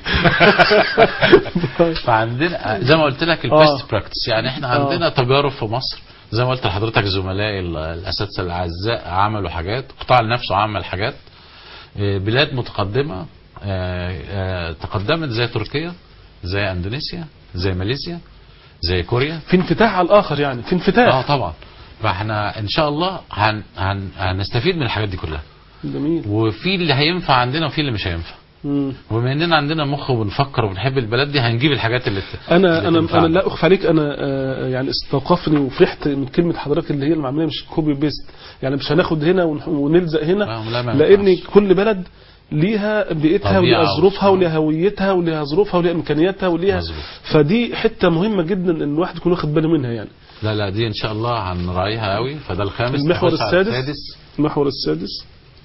فعندنا زي ما قلت لك آه. البيست براكتس يعني احنا عندنا تجارب في مصر زي ما قلت لحضرتك زملائي ال- الاساتذه الاعزاء عملوا حاجات القطاع نفسه عمل حاجات آه، بلاد متقدمه آه، آه، تقدمت زي تركيا زي اندونيسيا زي ماليزيا زي كوريا في انفتاح على الاخر يعني في اه انفتاح طبعا فاحنا ان شاء الله هن هن هنستفيد من الحاجات دي كلها جميل وفي اللي هينفع عندنا وفي اللي مش هينفع مم. وبما اننا عندنا مخ وبنفكر وبنحب البلد دي هنجيب الحاجات اللي ت- انا اللي انا تنفعنا. انا لا اخفى عليك انا آه، يعني استوقفني وفرحت من كلمه حضرتك اللي هي المعموليه مش كوبي بيست يعني مش هناخد هنا ون- ونلزق هنا لا، لا، ما لان ينفعش. كل بلد ليها بيئتها طبيعة وليها ظروفها و- وليها هويتها وليها ظروفها وليها امكانياتها وليها مظبوط. فدي حته مهمه جدا ان الواحد يكون واخد باله منها يعني لا لا دي ان شاء الله هنراعيها قوي فده الخامس المحور نخش على السادس المحور السادس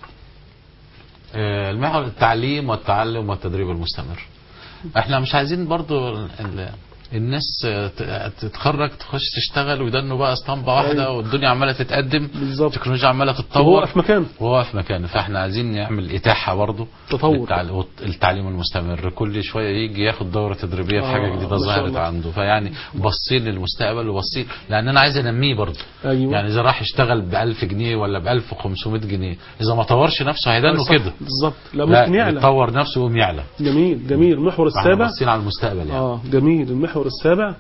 آه، المحور التعليم والتعلم والتدريب المستمر احنا مش عايزين برضو ال- ال- الناس آه، ت- تتخرج تخش تشتغل ويدنوا بقى اسطمبه واحده أيوة. والدنيا عماله تتقدم بالظبط. التكنولوجيا عماله وهو تتطور في مكانه وهو في مكانه فاحنا عايزين نعمل اتاحه برضه تطور. للتعل- التعليم المستمر كل شويه يجي ياخد دوره تدريبيه في آه، حاجه جديده ما شاء ظهرت الله. عنده فيعني باصين للمستقبل وباصين لان انا عايز انميه برضه ايوه يعني اذا راح يشتغل ب 1000 جنيه ولا ب 1500 جنيه اذا ما طورش نفسه هيدنه صح، كده بالظبط لا لا ممكن يعلى يطور نفسه ويقوم يعلى جميل جميل المحور فاحنا السابع باصين على المستقبل يعني اه جميل المحور السابع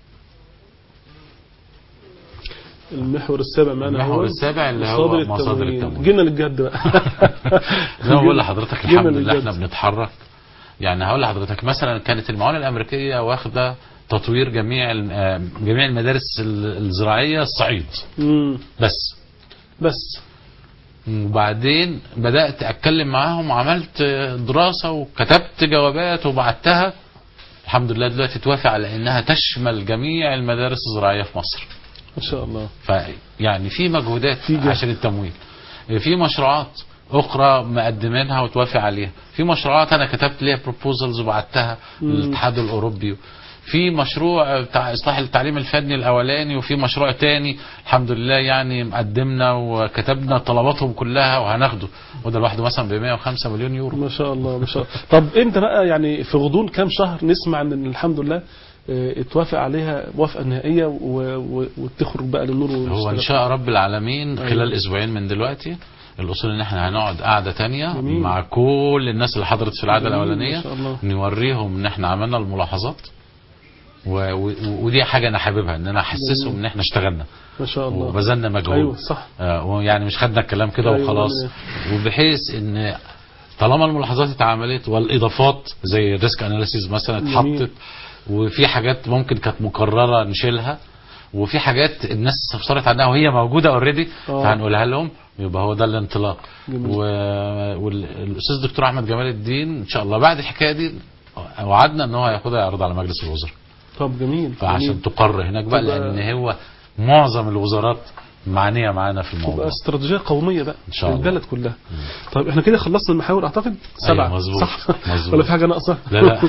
المحور السابع معنا المحور هو السابع اللي هو مصادر التمويل. جينا للجد بقى زي ما بقول لحضرتك جينا الحمد لله للجد. احنا بنتحرك يعني هقول لحضرتك مثلا كانت المعونه الامريكيه واخده تطوير جميع الم- آه، جميع المدارس ال- الزراعيه الصعيد مم. بس بس وبعدين بدات اتكلم معاهم وعملت دراسه وكتبت جوابات وبعتها الحمد لله دلوقتي توافق على انها تشمل جميع المدارس الزراعيه في مصر ما شاء الله فيعني في مجهودات في جهد. عشان التمويل في مشروعات اخرى مقدمينها وتوافق عليها في مشروعات انا كتبت ليها بروبوزلز وبعتها مم. للاتحاد الاوروبي في مشروع بتاع اصلاح التعليم الفني الاولاني وفي مشروع تاني الحمد لله يعني مقدمنا وكتبنا طلباتهم كلها وهناخده وده لوحده مثلا ب 105 مليون يورو ما شاء الله ما شاء الله طب امتى بقى يعني في غضون كام شهر نسمع ان الحمد لله اه، اتوافق عليها موافقه نهائيه و- و- وتخرج بقى للنور هو ان ونشتغل. شاء رب العالمين أيوة. خلال اسبوعين من دلوقتي الاصول ان احنا هنقعد قعده تانية جميل. مع كل الناس اللي حضرت في القعده جميل، الاولانيه ما شاء الله. نوريهم ان احنا عملنا الملاحظات و... و... ودي حاجه انا حاببها ان انا احسسهم جميل. ان احنا اشتغلنا ما شاء الله وبذلنا مجهود ايوه صح آه ويعني مش خدنا الكلام كده أيوة، وخلاص وبحيث ان طالما الملاحظات اتعملت والاضافات زي الريسك اناليسيز مثلا جميل. اتحطت وفي حاجات ممكن كانت مكرره نشيلها وفي حاجات الناس استفسرت عنها وهي موجوده اوريدي آه. فهنقولها لهم يبقى هو ده الانطلاق جميل. و... والاستاذ الدكتور احمد جمال الدين ان شاء الله بعد الحكايه دي وعدنا ان هو هياخدها يعرض على مجلس الوزراء طب جميل فعشان جميل. تقر هناك بقى تبقى- لان هو معظم الوزارات معنيه معانا في تبقى الموضوع استراتيجيه قوميه بقى إن شاء الله. للبلد كلها طيب احنا كده خلصنا المحاور اعتقد سبعه أيوة، مظبوط. صح مظبوط. ولا في حاجه ناقصه لا لا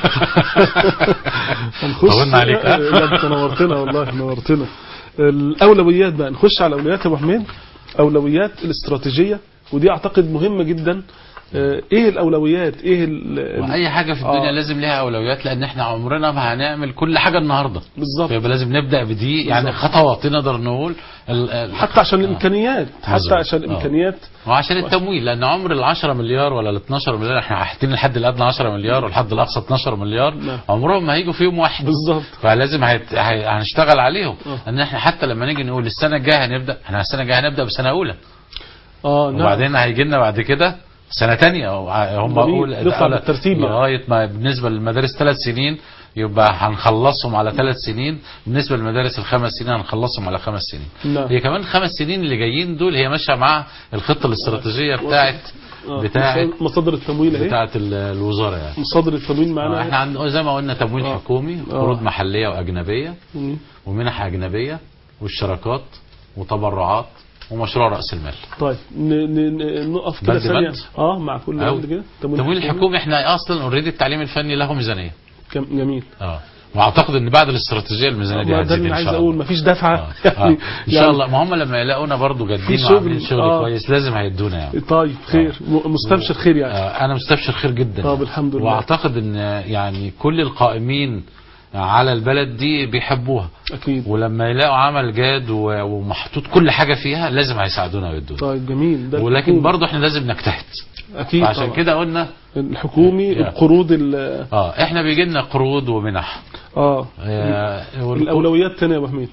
هنخش طولنا عليك، ها؟ لا انت نورتنا والله نورتنا الاولويات بقى نخش على اولويات يا ابو حميد اولويات الاستراتيجيه ودي اعتقد مهمه جدا آه، ايه الاولويات ايه ال- ال- واي حاجه في الدنيا آه. لازم ليها اولويات لان احنا عمرنا ما هنعمل كل حاجه النهارده بالظبط فيبقى لازم نبدا بدي يعني بالظبط. خطوات نقدر نقول ال- ال- حتى عشان آه. الامكانيات حتى مظبوط. عشان آه. الامكانيات وعشان التمويل لان عمر ال 10 مليار ولا ال 12 مليار احنا حاطين الحد الادنى 10 مليار والحد الاقصى 12 مليار نعم. عمرهم ما هيجوا في يوم واحد بالظبط فلازم هيت... هي... هنشتغل عليهم آه. ان احنا حتى لما نيجي نقول السنه الجايه هنبدا احنا السنه الجايه هنبدا بسنه اولى اه نعم وبعدين هيجي لنا بعد كده سنه تانية هم جميل. اقول نطلع بالترتيب يعني. لغايه ما بالنسبه للمدارس ثلاث سنين يبقى هنخلصهم على ثلاث سنين بالنسبه للمدارس الخمس سنين هنخلصهم على خمس سنين نعم. هي كمان خمس سنين اللي جايين دول هي ماشيه مع الخطه الاستراتيجيه بتاعت آه. بتاعت مصادر التمويل اهي بتاعت ال- الوزاره يعني مصادر التمويل آه، معانا احنا عند زي ما قلنا تمويل آه. حكومي آه. قروض محليه واجنبيه مم. ومنح اجنبيه والشراكات وتبرعات ومشروع راس المال طيب ن- ن- ن- نقف كده بند ثانيه بند. اه مع كل أو بند كده التمويل الحكومي احنا اصلا اوريدي التعليم الفني له ميزانيه كم جميل اه واعتقد ان بعد الاستراتيجيه الميزانيه دي ما ده هتزيد اللي ان عايز شاء اقول الله مفيش دفعه آه. آه. ان شاء الله ما هم لما يلاقونا برضو في جادين شغل. وعاملين شغل آه. كويس لازم هيدونا يعني طيب خير م- مستبشر خير يعني آه، انا مستبشر خير جدا طب الحمد لله. واعتقد ان يعني كل القائمين على البلد دي بيحبوها اكيد ولما يلاقوا عمل جاد و- ومحطوط كل حاجه فيها لازم هيساعدونا ويدونا طيب جميل ده ولكن الحكومي. برضه احنا لازم نجتهد اكيد عشان طبعا. كده قلنا الحكومي يا. القروض ال- اه احنا بيجي لنا قروض ومنح اه آه والقروض- الاولويات الثانيه يا ابو حميد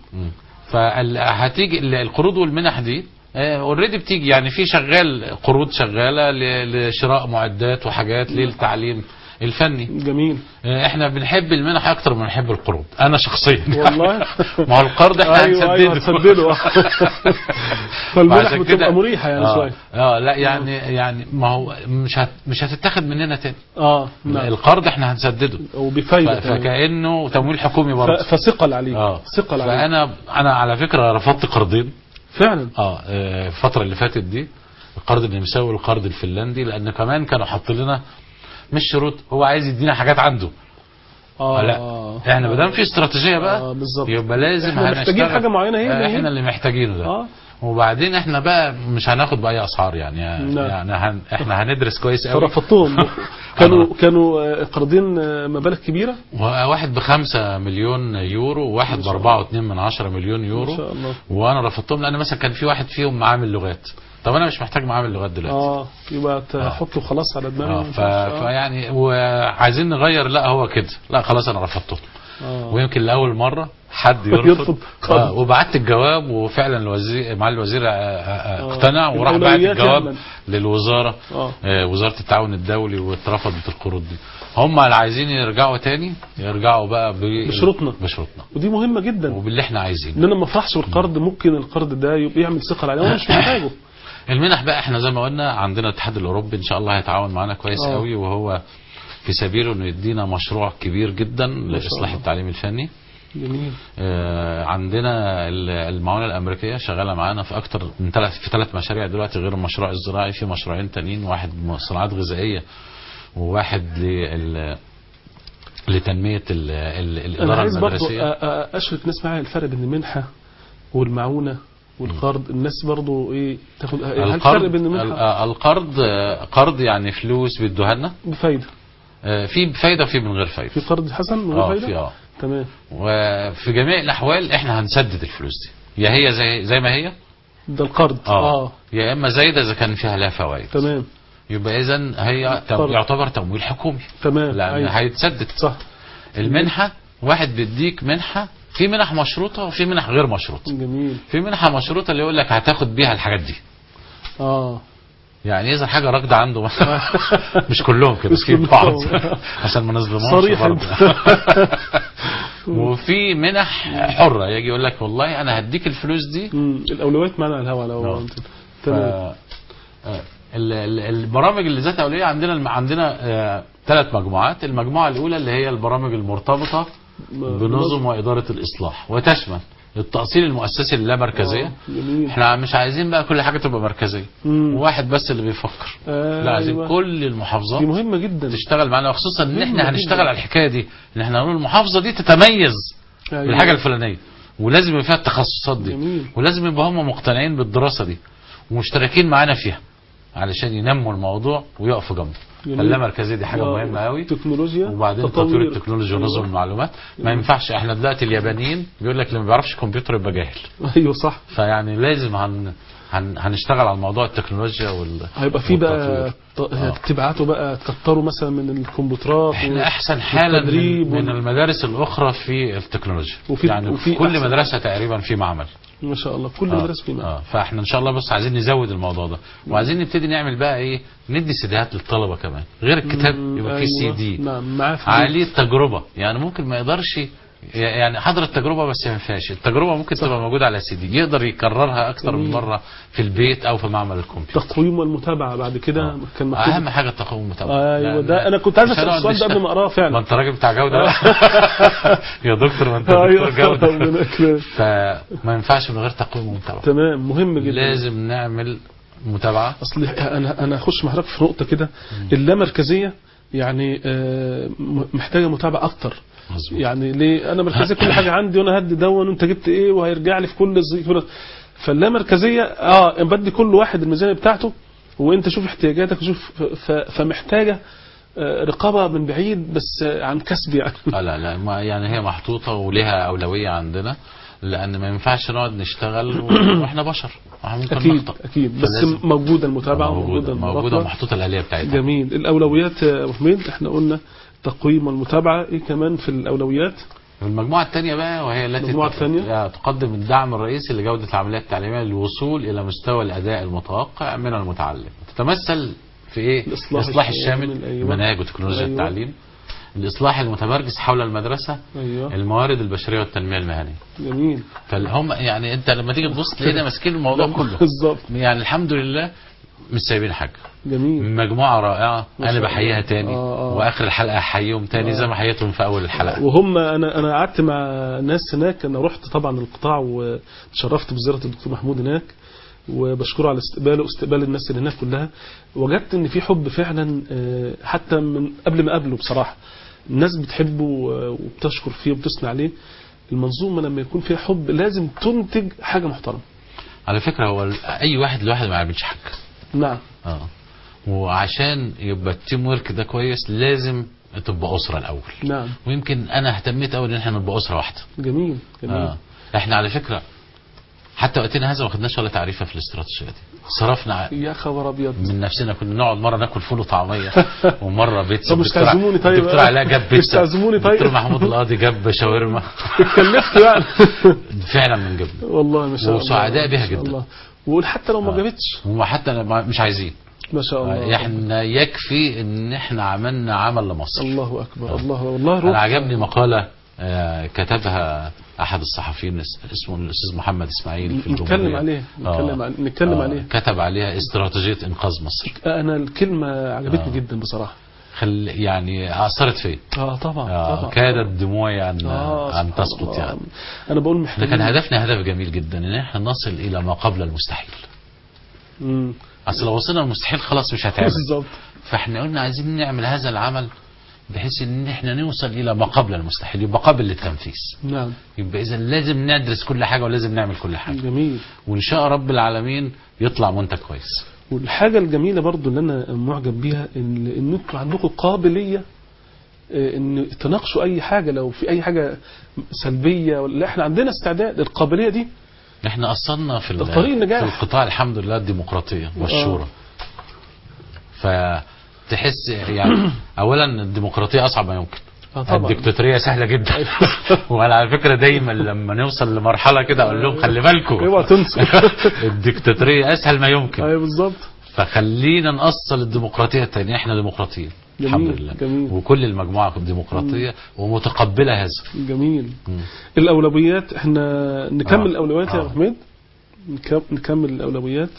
فهتيجي القروض والمنح دي اوريدي بتيجي يعني في شغال قروض شغاله ل- لشراء معدات وحاجات للتعليم الفني جميل آه، احنا بنحب المنح اكتر ما بنحب القروض انا شخصيا والله ما هو القرض احنا ايوه ايوه هنسدده هتسدده فالمنح فعشان بتبقى كده- مريحه يعني آه شويه اه لا يعني يعني ما هو مش هت مش هتتاخد مننا تاني اه نعم القرض احنا هنسدده ف- وبفايده كمان. فكانه تمويل حكومي برضه ف- فثقل عليه اه ثقل عليه فانا انا على فكره رفضت قرضين فعلا اه آه، الفترة اللي فاتت دي القرض النمساوي والقرض الفنلندي لأن كمان كانوا حاطين لنا مش شروط هو عايز يدينا حاجات عنده اه لا اه احنا ما دام في استراتيجيه بقى اه بالظبط يبقى لازم احنا محتاجين هنشتغل- حاجه معينه هي آه، اللي هي- احنا اللي محتاجينه ده اه وبعدين احنا بقى مش هناخد باي اسعار يعني لا. يعني هن احنا هندرس كويس قوي فرفضتهم كانوا كانوا آه، قارضين آه، مبالغ كبيره واحد بخمسة مليون يورو وواحد بأربعة واتنين من عشرة مليون يورو ما شاء الله وانا رفضتهم لان مثلا كان في واحد فيهم معامل لغات طب انا مش محتاج معامل لغات دلوقتي اه يبقى تحطه خلاص على اه دماغي ف... فيعني وعايزين نغير لا هو كده لا خلاص انا رفضته اه ويمكن لاول مره حد يرفض يرفض قرض. آه وبعت الجواب وفعلا الوزير مع الوزير آه، آه، آه. اقتنع وراح بعت الأولويات الجواب يعمل. للوزاره اه آه، وزاره التعاون الدولي واترفضت القروض دي هم اللي عايزين يرجعوا تاني يرجعوا بقى ب... بشروطنا. بشروطنا ودي مهمه جدا وباللي احنا عايزينه ان انا ما افرحش بالقرض ممكن القرض ده يبقى يعمل ثقل عليه وانا مش محتاجه المنح بقى احنا زي ما قلنا عندنا الاتحاد الاوروبي ان شاء الله هيتعاون معانا كويس آه. قوي وهو في سبيله انه يدينا مشروع كبير جدا شاء لاصلاح الله. التعليم الفني جميل آه، عندنا ال- المعونه الامريكيه شغاله معانا في اكتر من ثلاث في ثلاث مشاريع دلوقتي غير المشروع الزراعي في مشروعين تانيين واحد م- صناعات غذائيه وواحد لل لتنميه ال- ال- انا الاداره عايز برضه المدرسيه اشرك الناس معايا الفرق بين المنحه والمعونه والقرض الناس برضه ايه تاخد هل الفرق القرض بين ال- المنحه آه، القرض آه، قرض يعني فلوس بيدوها لنا بفايده آه، في بفايده وفي من غير فايده في قرض حسن من غير اه فايده في اه تمام وفي جميع الاحوال احنا هنسدد الفلوس دي يا هي زي زي ما هي ده القرض اه, اه يا اما زايده اذا كان فيها لها فوائد تمام يبقى اذا هي تم- قرض. يعتبر تمويل حكومي تمام لان أيوة. هيتسدد صح المنحه واحد بيديك منحه في منح مشروطه وفي منح غير مشروطه جميل في منحه مشروطه اللي يقول لك هتاخد بيها الحاجات دي اه يعني اذا حاجه راكده عنده مثلا مش كلهم كده مش في كلهم. بعض عشان ما نظلمهمش صريح برضه. انت. وفي منح حره يجي يقول لك والله انا هديك الفلوس دي مم. الاولويات معنا على الهواء لو آه. انت ف... تمام آه، ال- ال- البرامج اللي ذات اولويه عندنا الم- عندنا ثلاث مجموعات المجموعه الاولى اللي هي البرامج المرتبطه بنظم واداره الاصلاح وتشمل التاصيل المؤسسي اللامركزيه آه، جميل احنا مش عايزين بقى كل حاجه تبقى مركزيه مم. واحد بس اللي بيفكر آه، لا عايزين أيوة. كل دي المحافظات مهمه جدا تشتغل معانا وخصوصا ان مهمة احنا هنشتغل جداً. على الحكايه دي ان احنا نقول المحافظه دي تتميز أيوة. بالحاجه الفلانيه ولازم يبقى فيها التخصصات دي جميل. ولازم يبقى هم مقتنعين بالدراسه دي ومشتركين معانا فيها علشان ينموا الموضوع ويقفوا جنبه جميل. اللامركزيه دي حاجه آه، مهمه قوي تكنولوجيا وبعدين تطوير التكنولوجيا ونظم المعلومات ما ينفعش احنا دلوقتي اليابانيين بيقول لك اللي ما بيعرفش كمبيوتر يبقى جاهل ايوه صح فيعني لازم هن هن هنشتغل على موضوع التكنولوجيا وال هيبقى في بقى والتطوير. ط- تبعتوا بقى تكتروا مثلا من الكمبيوترات احنا و- احسن حالا والتدريب من, من وال- المدارس الاخرى في التكنولوجيا وفي- يعني وفي في كل أحسن. مدرسه تقريبا في معمل ما شاء الله كل آه. مدرسه فيه معاك. اه فاحنا ان شاء الله بس عايزين نزود الموضوع ده وعايزين نبتدي نعمل بقى ايه ندي سيديهات للطلبه كمان غير الكتاب مم، يبقى في سي أيوة. دي نعم معاه في عليه التجربه يعني ممكن ما يقدرش يعني حضر التجربه بس ما ينفعش التجربه ممكن صح. تبقى موجوده على سي دي يقدر يكررها اكثر من جميل. مره في البيت او في معمل الكمبيوتر التقويم والمتابعه بعد كده آه. كان مكتوب اهم حاجه التقويم المتابعه ايوه لأن ده انا كنت عايز مش اسال هنقعد السؤال ده قبل نشتغل. ما اقراه ما فعلا انت راجل بتاع جوده بقى. يا دكتور ما انت دكتور ايوه جوده ربنا يكرمك. فما ينفعش من غير تقويم ومتابعه تمام مهم جدا لازم نعمل متابعه اصل انا انا اخش مع حضرتك في نقطه كده اللامركزيه يعني آه، م- محتاجه متابعه اكتر مظبوط. يعني ليه انا مركزيه كل حاجه عندي وانا هدي دون وانت جبت ايه وهيرجع لي في كل الزي فاللامركزيه اه بدي كل واحد الميزانيه بتاعته وانت شوف احتياجاتك وشوف ف- ف- فمحتاجه آه، رقابه من بعيد بس آه، عن كسب يعني آه لا لا ما يعني هي محطوطة ولها أولوية عندنا لأن ما ينفعش نقعد نشتغل و- وإحنا بشر إحنا ممكن اكيد نخطأ اكيد بس فلازم- موجوده المتابعه موجودة وموجوده موجودة المراقبة. محطوطة الآلية بتاعتها جميل الاولويات يا ابو حميد احنا قلنا تقويم والمتابعه ايه كمان في الاولويات المجموعة الثانية بقى وهي التي المجموعة تق- الثانية؟ تقدم الدعم الرئيسي لجودة العمليات التعليمية للوصول إلى مستوى الأداء المتوقع من المتعلم تتمثل في إيه؟ الإصلاح الإصلاح الشامل، الشامل أيوة. مناهج وتكنولوجيا أيوة. التعليم الإصلاح المتمركز حول المدرسة ايوه الموارد البشرية والتنمية المهنية جميل فهم يعني أنت لما تيجي تبص تلاقينا ماسكين الموضوع كله بالظبط يعني الحمد لله مش سايبين حاجه جميل مجموعه رائعه ما انا شاء بحييها الله. تاني آه، آه. واخر الحلقه احييهم تاني زي ما حييتهم في اول الحلقه وهم انا انا قعدت مع ناس هناك انا رحت طبعا القطاع وتشرفت بزياره الدكتور محمود هناك وبشكره على استقباله واستقبال الناس اللي هناك كلها وجدت ان في حب فعلا آه، حتى من قبل ما اقابله بصراحه الناس بتحبه و- وبتشكر فيه وبتثني عليه المنظومه لما يكون فيها حب لازم تنتج حاجه محترمه على فكره هو ال- اي واحد لوحده ما يعملش حاجه نعم اه وعشان يبقى التيم ورك ده كويس لازم تبقى اسره الاول نعم ويمكن انا اهتميت قوي ان احنا نبقى اسره واحده جميل جميل آه. احنا على فكره حتى وقتنا هذا ما خدناش ولا تعريفه في الاستراتيجيه دي صرفنا ع- يا خبر ابيض من نفسنا كنا نقعد مره ناكل فول وطعميه ومره بيتزا طب مش الدكتور ع- تعزموني طيب؟ الدكتور علاء جاب مش بيتزا تعزموني طيب؟ الدكتور محمود القاضي جاب شاورما اتكلفت يعني فعلا من جبنا والله ما شاء الله وسعداء بها ما شاء جدا. الله وقول حتى لو ما آه. جابتش وحتى لما- مش عايزين ما شاء الله احنا يكفي ان احنا عملنا عمل لمصر الله اكبر آه. الله والله انا روح عجبني مقاله آه، كتبها احد الصحفيين اس- اسمه الاستاذ محمد اسماعيل في نتكلم الجمهورية. عليه آه. نتكلم عن- نتكلم آه، عليه كتب عليها استراتيجيه انقاذ مصر انا الكلمه عجبتني آه. جدا بصراحه خل يعني اثرت فيا اه طبعا آه، طبعا كادت دموعي ان آه ان سبحان تسقط الله. يعني انا بقول ده محتاجين كان هدفنا هدف جميل جدا ان احنا نصل الى ما قبل المستحيل مم. اصل لو وصلنا للمستحيل خلاص مش هتعمل بالظبط فاحنا قلنا عايزين نعمل هذا العمل بحيث ان احنا نوصل الى ما قبل المستحيل يبقى قابل للتنفيذ نعم يبقى اذا لازم ندرس كل حاجه ولازم نعمل كل حاجه جميل وان شاء رب العالمين يطلع منتج كويس والحاجه الجميله برضو اللي انا معجب بيها ان ان انتوا عندكم قابليه آه، ان تناقشوا اي حاجه لو في اي حاجه سلبيه ولا احنا عندنا استعداد القابليه دي احنا اصلنا في ال- ده طريق النجاح. في القطاع الحمد لله الديمقراطيه والشورى فتحس يعني اولا الديمقراطيه اصعب ما يمكن اه طبعا الدكتاتوريه سهله جدا وانا على فكره دايما لما نوصل لمرحله كده اقول لهم خلي بالكم اوعى تنسوا الدكتاتوريه اسهل ما يمكن ايوه بالظبط فخلينا نأصل الديمقراطية التانية احنا ديمقراطيين جميل، الحمد لله جميل. وكل المجموعة ديمقراطية ومتقبلة هذا جميل مم. الاولويات احنا نكمل آه. الاولويات يا آه. ابو حميد نكم- نكمل الاولويات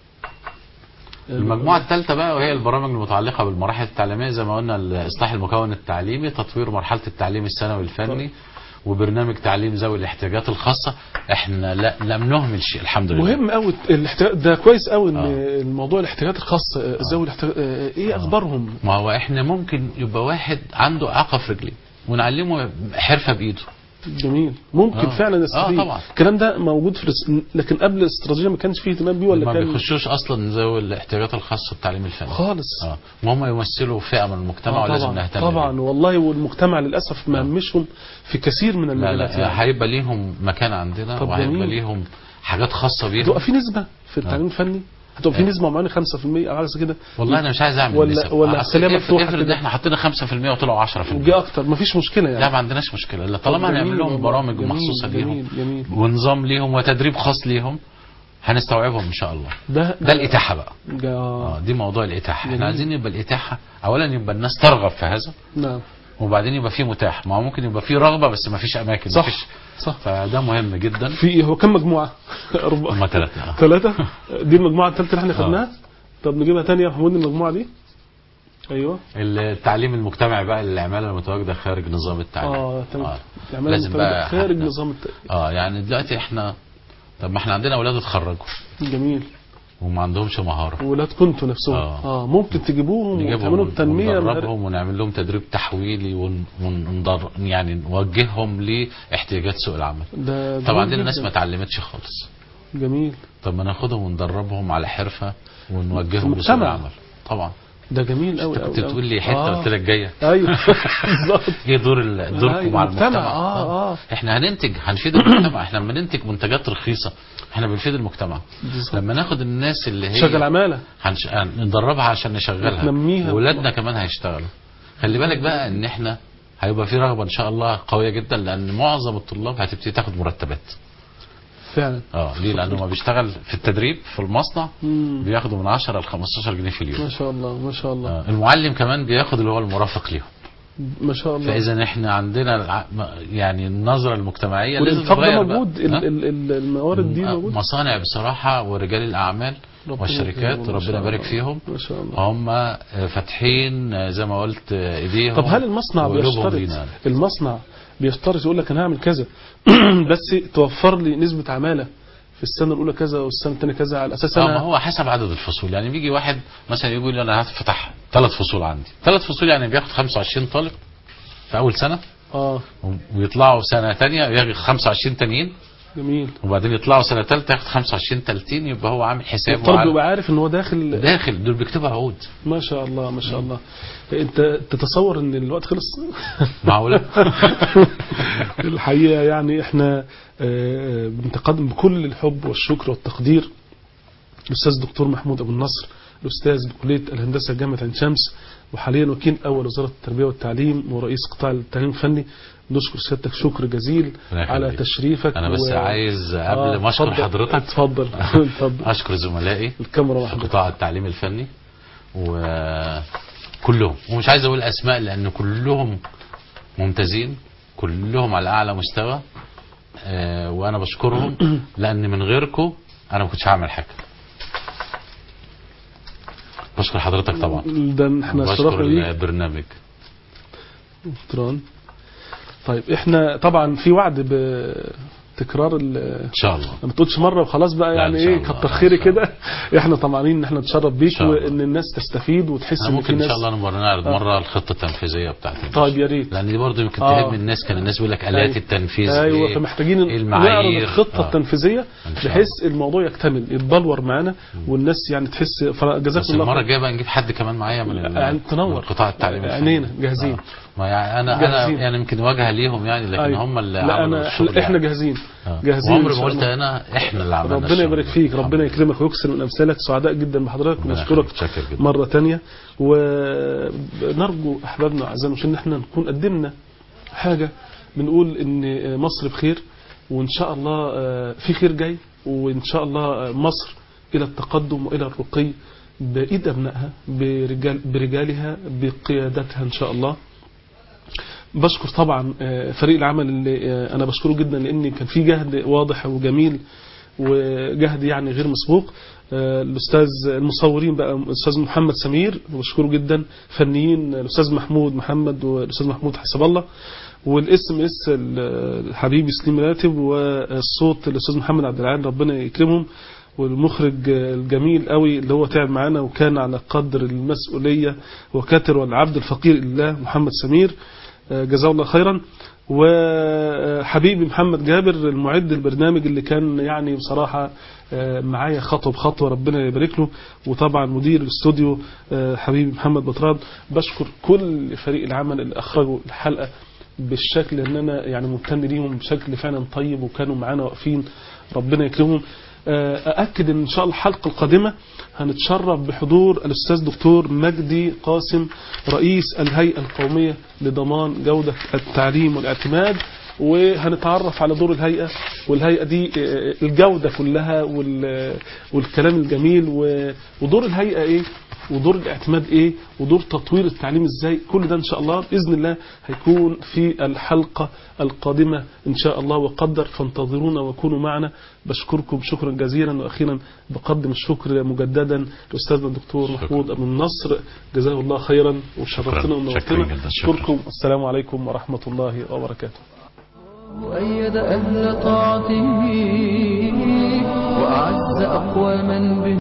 المجموعة الثالثة بقى وهي البرامج المتعلقة بالمراحل التعليمية زي ما قلنا الإصلاح المكون التعليمي تطوير مرحلة التعليم الثانوي الفني وبرنامج تعليم ذوي الاحتياجات الخاصة احنا لا لم نهمل شيء الحمد لله مهم قوي الاحتياج ده كويس قوي ان آه. الموضوع الاحتياجات الخاصه آه، ذوي الاحتياج آه، ايه اخبارهم ما هو احنا ممكن يبقى واحد عنده إعاقة في رجليه ونعلمه حرفة بإيده جميل ممكن آه. فعلا يستفيد آه، طبعا. الكلام ده موجود في الاس- لكن قبل الاستراتيجيه ما كانش فيه اهتمام بيه ولا ما كان بيخشوش اصلا ذوي الاحتياجات الخاصه بالتعليم الفني خالص اه وهم يمثلوا فئه من المجتمع آه، ولازم طبعا نهتم طبعا بيهم. والله والمجتمع للاسف آه. مهمشهم في كثير من لا المجالات لا يعني هيبقى ليهم مكان عندنا طب وهيبقى جميل. ليهم حاجات خاصه بيهم هتبقى في نسبه في التعليم الفني هتبقى في آه. نسبه معينه 5% او على كده والله انا مش عايز اعمل ولا- نسب ولا أصل خليها افرض- مفتوحة افرض كده. احنا حطينا 5% وطلعوا 10% وجي اكتر مفيش مشكله يعني لا ما عندناش مشكله الا طالما طب هنعمل جميل لهم والله. برامج جميل، مخصوصه جميل ليهم جميل ونظام ليهم وتدريب خاص ليهم هنستوعبهم ان شاء الله ده ده الاتاحه بقى ده اه دي موضوع الاتاحه جميل. احنا عايزين يبقى الاتاحه اولا يبقى الناس ترغب في هذا نعم وبعدين يبقى فيه متاح ما هو ممكن يبقى فيه رغبه بس ما فيش اماكن صح مفيش صح فده مهم جدا في هو كم مجموعه؟ اربعه هم ثلاثه ثلاثه دي المجموعه الثالثه اللي احنا خدناها طب نجيبها تانية يا محمود المجموعه دي ايوه التعليم المجتمعي بقى للعماله المتواجده خارج نظام التعليم اه تمام آه. العمالة لازم المتواجدة بقى خارج إحنا- نظام الت... اه يعني دلوقتي احنا طب ما احنا عندنا اولاد اتخرجوا جميل وما عندهمش مهاره ولاد كنتوا نفسهم آه. اه ممكن تجيبوهم وتعملوا نجيبهم التنميه وندربهم ونعمل لهم تدريب تحويلي ون- ونضر يعني نوجههم لاحتياجات سوق العمل ده طبعا جميل عندنا ناس جداً. ما اتعلمتش خالص جميل طب ما ناخدهم وندربهم على حرفه في ونوجههم لسوق المجتمع. العمل طبعا ده جميل قوي انت كنت بتقول لي حته آه. قلت لك جايه ايوه بالظبط ايه دور ال- دوركم أيوة، مع المجتمع. المجتمع آه، آه. احنا هننتج هنفيد المجتمع احنا لما ننتج منتجات رخيصه احنا بنفيد المجتمع بالظبط. لما ناخد الناس اللي هي شغل عماله هنش... ندربها عشان نشغلها ننميها. ولادنا كمان هيشتغلوا خلي بالك بقى ان احنا هيبقى في رغبه ان شاء الله قويه جدا لان معظم الطلاب هتبتدي تاخد مرتبات فعلا اه ليه لانه ما بيشتغل في التدريب في المصنع مم. بياخدوا من 10 ل 15 جنيه في اليوم ما شاء الله ما شاء الله آه. المعلم كمان بياخد اللي هو المرافق ليهم ما شاء الله فاذا احنا عندنا الع- م- يعني النظره المجتمعيه لازم والانفاق ده تتغير بقى. موجود ال- ها؟ ال- ال- الموارد دي م- موجوده مصانع بصراحه ورجال الاعمال ربنا والشركات يكرمهم، ما شاء ربنا يبارك الله. فيهم ما شاء الله هم آه، فاتحين آه، زي ما قلت آه، ايديهم طب هل المصنع وقلوبهم بيشترط لينا. المصنع بيشترط يقول لك انا هعمل كذا بس توفر لي نسبه عماله في السنه الاولى كذا والسنه الثانيه كذا على اساس اه ما انا هو حسب عدد الفصول يعني بيجي واحد مثلا يقول لي انا هفتح ثلاث فصول عندي ثلاث فصول يعني بياخد 25 طالب في اول سنه اه ويطلعوا سنه تانية ياخد 25 تانيين جميل وبعدين يطلعوا سنه ثالثه ياخد 25 تالتين يبقى هو عامل حسابه الطالب وعارف- بيبقى عارف ان هو داخل داخل دول بيكتبوا عقود ما شاء الله ما شاء الله انت تتصور ان الوقت خلص معقوله الحقيقه يعني احنا آه، بنتقدم بكل الحب والشكر والتقدير الاستاذ دكتور محمود ابو النصر الاستاذ بكليه الهندسه جامعه عين شمس وحاليا وكيل اول وزاره التربيه والتعليم ورئيس قطاع التعليم الفني نشكر سيادتك شكر جزيل الله على يخليك. تشريفك انا بس و- عايز قبل آه، ما اشكر اتفضل. حضرتك اتفضل اتفضل اشكر زملائي الكاميرا في واحده قطاع التعليم الفني وكلهم ومش عايز اقول اسماء لان كلهم ممتازين كلهم على اعلى مستوى آه، وانا بشكرهم لان من غيركم انا ما كنتش هعمل حاجه بشكر حضرتك طبعا ده احنا بشكر شرفنا بيك البرنامج شكرا طيب احنا طبعا في وعد بتكرار ال ان شاء الله ما تقولش مره وخلاص بقى لا، يعني إن شاء ايه الله. كتر إن خيري شاء الله. كده احنا طمعانين ان احنا نتشرف بيك شاء الله. وان الناس تستفيد وتحس انا ان في ممكن ان ناس شاء الله نبقى نعرض آه. مره الخطه التنفيذيه بتاعتي طيب يا ريت لان دي برضه يمكن آه. تهم الناس كان الناس بيقول لك الات أيوة. التنفيذ ايوه إيه؟ فمحتاجين إيه نعرض المعايير الخطه آه. التنفيذيه إن شاء بحيث الموضوع يكتمل يتبلور معانا والناس يعني تحس بس فجزاكم الله المره خير. الجايه بقى نجيب حد كمان معايا من ال- يعني تنور. من قطاع التعليم الفني. عينينا جاهزين. آه. ما يعني انا جاهزين. انا يعني يمكن واجهه ليهم يعني لكن أيوة. هم اللي لا عملوا انا الشغل احنا, احنا يعني. جاهزين آه. جاهزين وعمري إن ما شاء قلت الله. انا احنا اللي عملنا ربنا الشغل. يبارك فيك ربنا الحمد يكرمك ويكسر من امثالك سعداء جدا بحضرتك ربنا ونشكرك يخليك. شاكر جدا. مره تانية ونرجو احبابنا واعزائنا المشاهدين ان احنا نكون قدمنا حاجه بنقول ان مصر بخير وان شاء الله آه، في خير جاي وان شاء الله آه، مصر الى التقدم والى الرقي بايد ابنائها برجال برجالها بقيادتها ان شاء الله بشكر طبعا آه، فريق العمل اللي آه، انا بشكره جدا لان كان في جهد واضح وجميل وجهد يعني غير مسبوق آه، الاستاذ المصورين بقى الاستاذ محمد سمير بشكره جدا فنيين الاستاذ محمود محمد والاستاذ محمود حسب الله والاس ام اس الحبيب سليم راتب والصوت الاستاذ محمد عبد العال ربنا يكرمهم والمخرج الجميل قوي اللي هو تعب معانا وكان على قدر المسؤوليه وكاتر والعبد الفقير لله محمد سمير آه، جزاه الله خيرا وحبيبي محمد جابر المعد البرنامج اللي كان يعني بصراحة آه، معايا خطوة بخطوة ربنا يبارك له وطبعا مدير الاستوديو آه، حبيبي محمد بطراد بشكر كل فريق العمل اللي أخرجوا الحلقة بالشكل ان انا يعني ممتن ليهم بشكل فعلا طيب وكانوا معانا واقفين ربنا يكرمهم آه، أأكد إن شاء الله الحلقة القادمة هنتشرف بحضور الأستاذ دكتور مجدي قاسم رئيس الهيئة القومية لضمان جودة التعليم والاعتماد وهنتعرف على دور الهيئة والهيئة دي آه، الجودة كلها وال- والكلام الجميل و- ودور الهيئة إيه ودور الاعتماد ايه ودور تطوير التعليم ازاي كل ده ان شاء الله باذن الله هيكون في الحلقه القادمه ان شاء الله وقدر فانتظرونا وكونوا معنا بشكركم شكرا جزيلا واخيرا بقدم الشكر مجددا لاستاذنا الدكتور شكرا. محمود ابو النصر جزاه الله خيرا وشرفتنا شكرا. ونورتنا شكرا جدا. شكرا. اشكركم السلام عليكم ورحمه الله وبركاته وأيد أهل طاعته وأعز أقواما به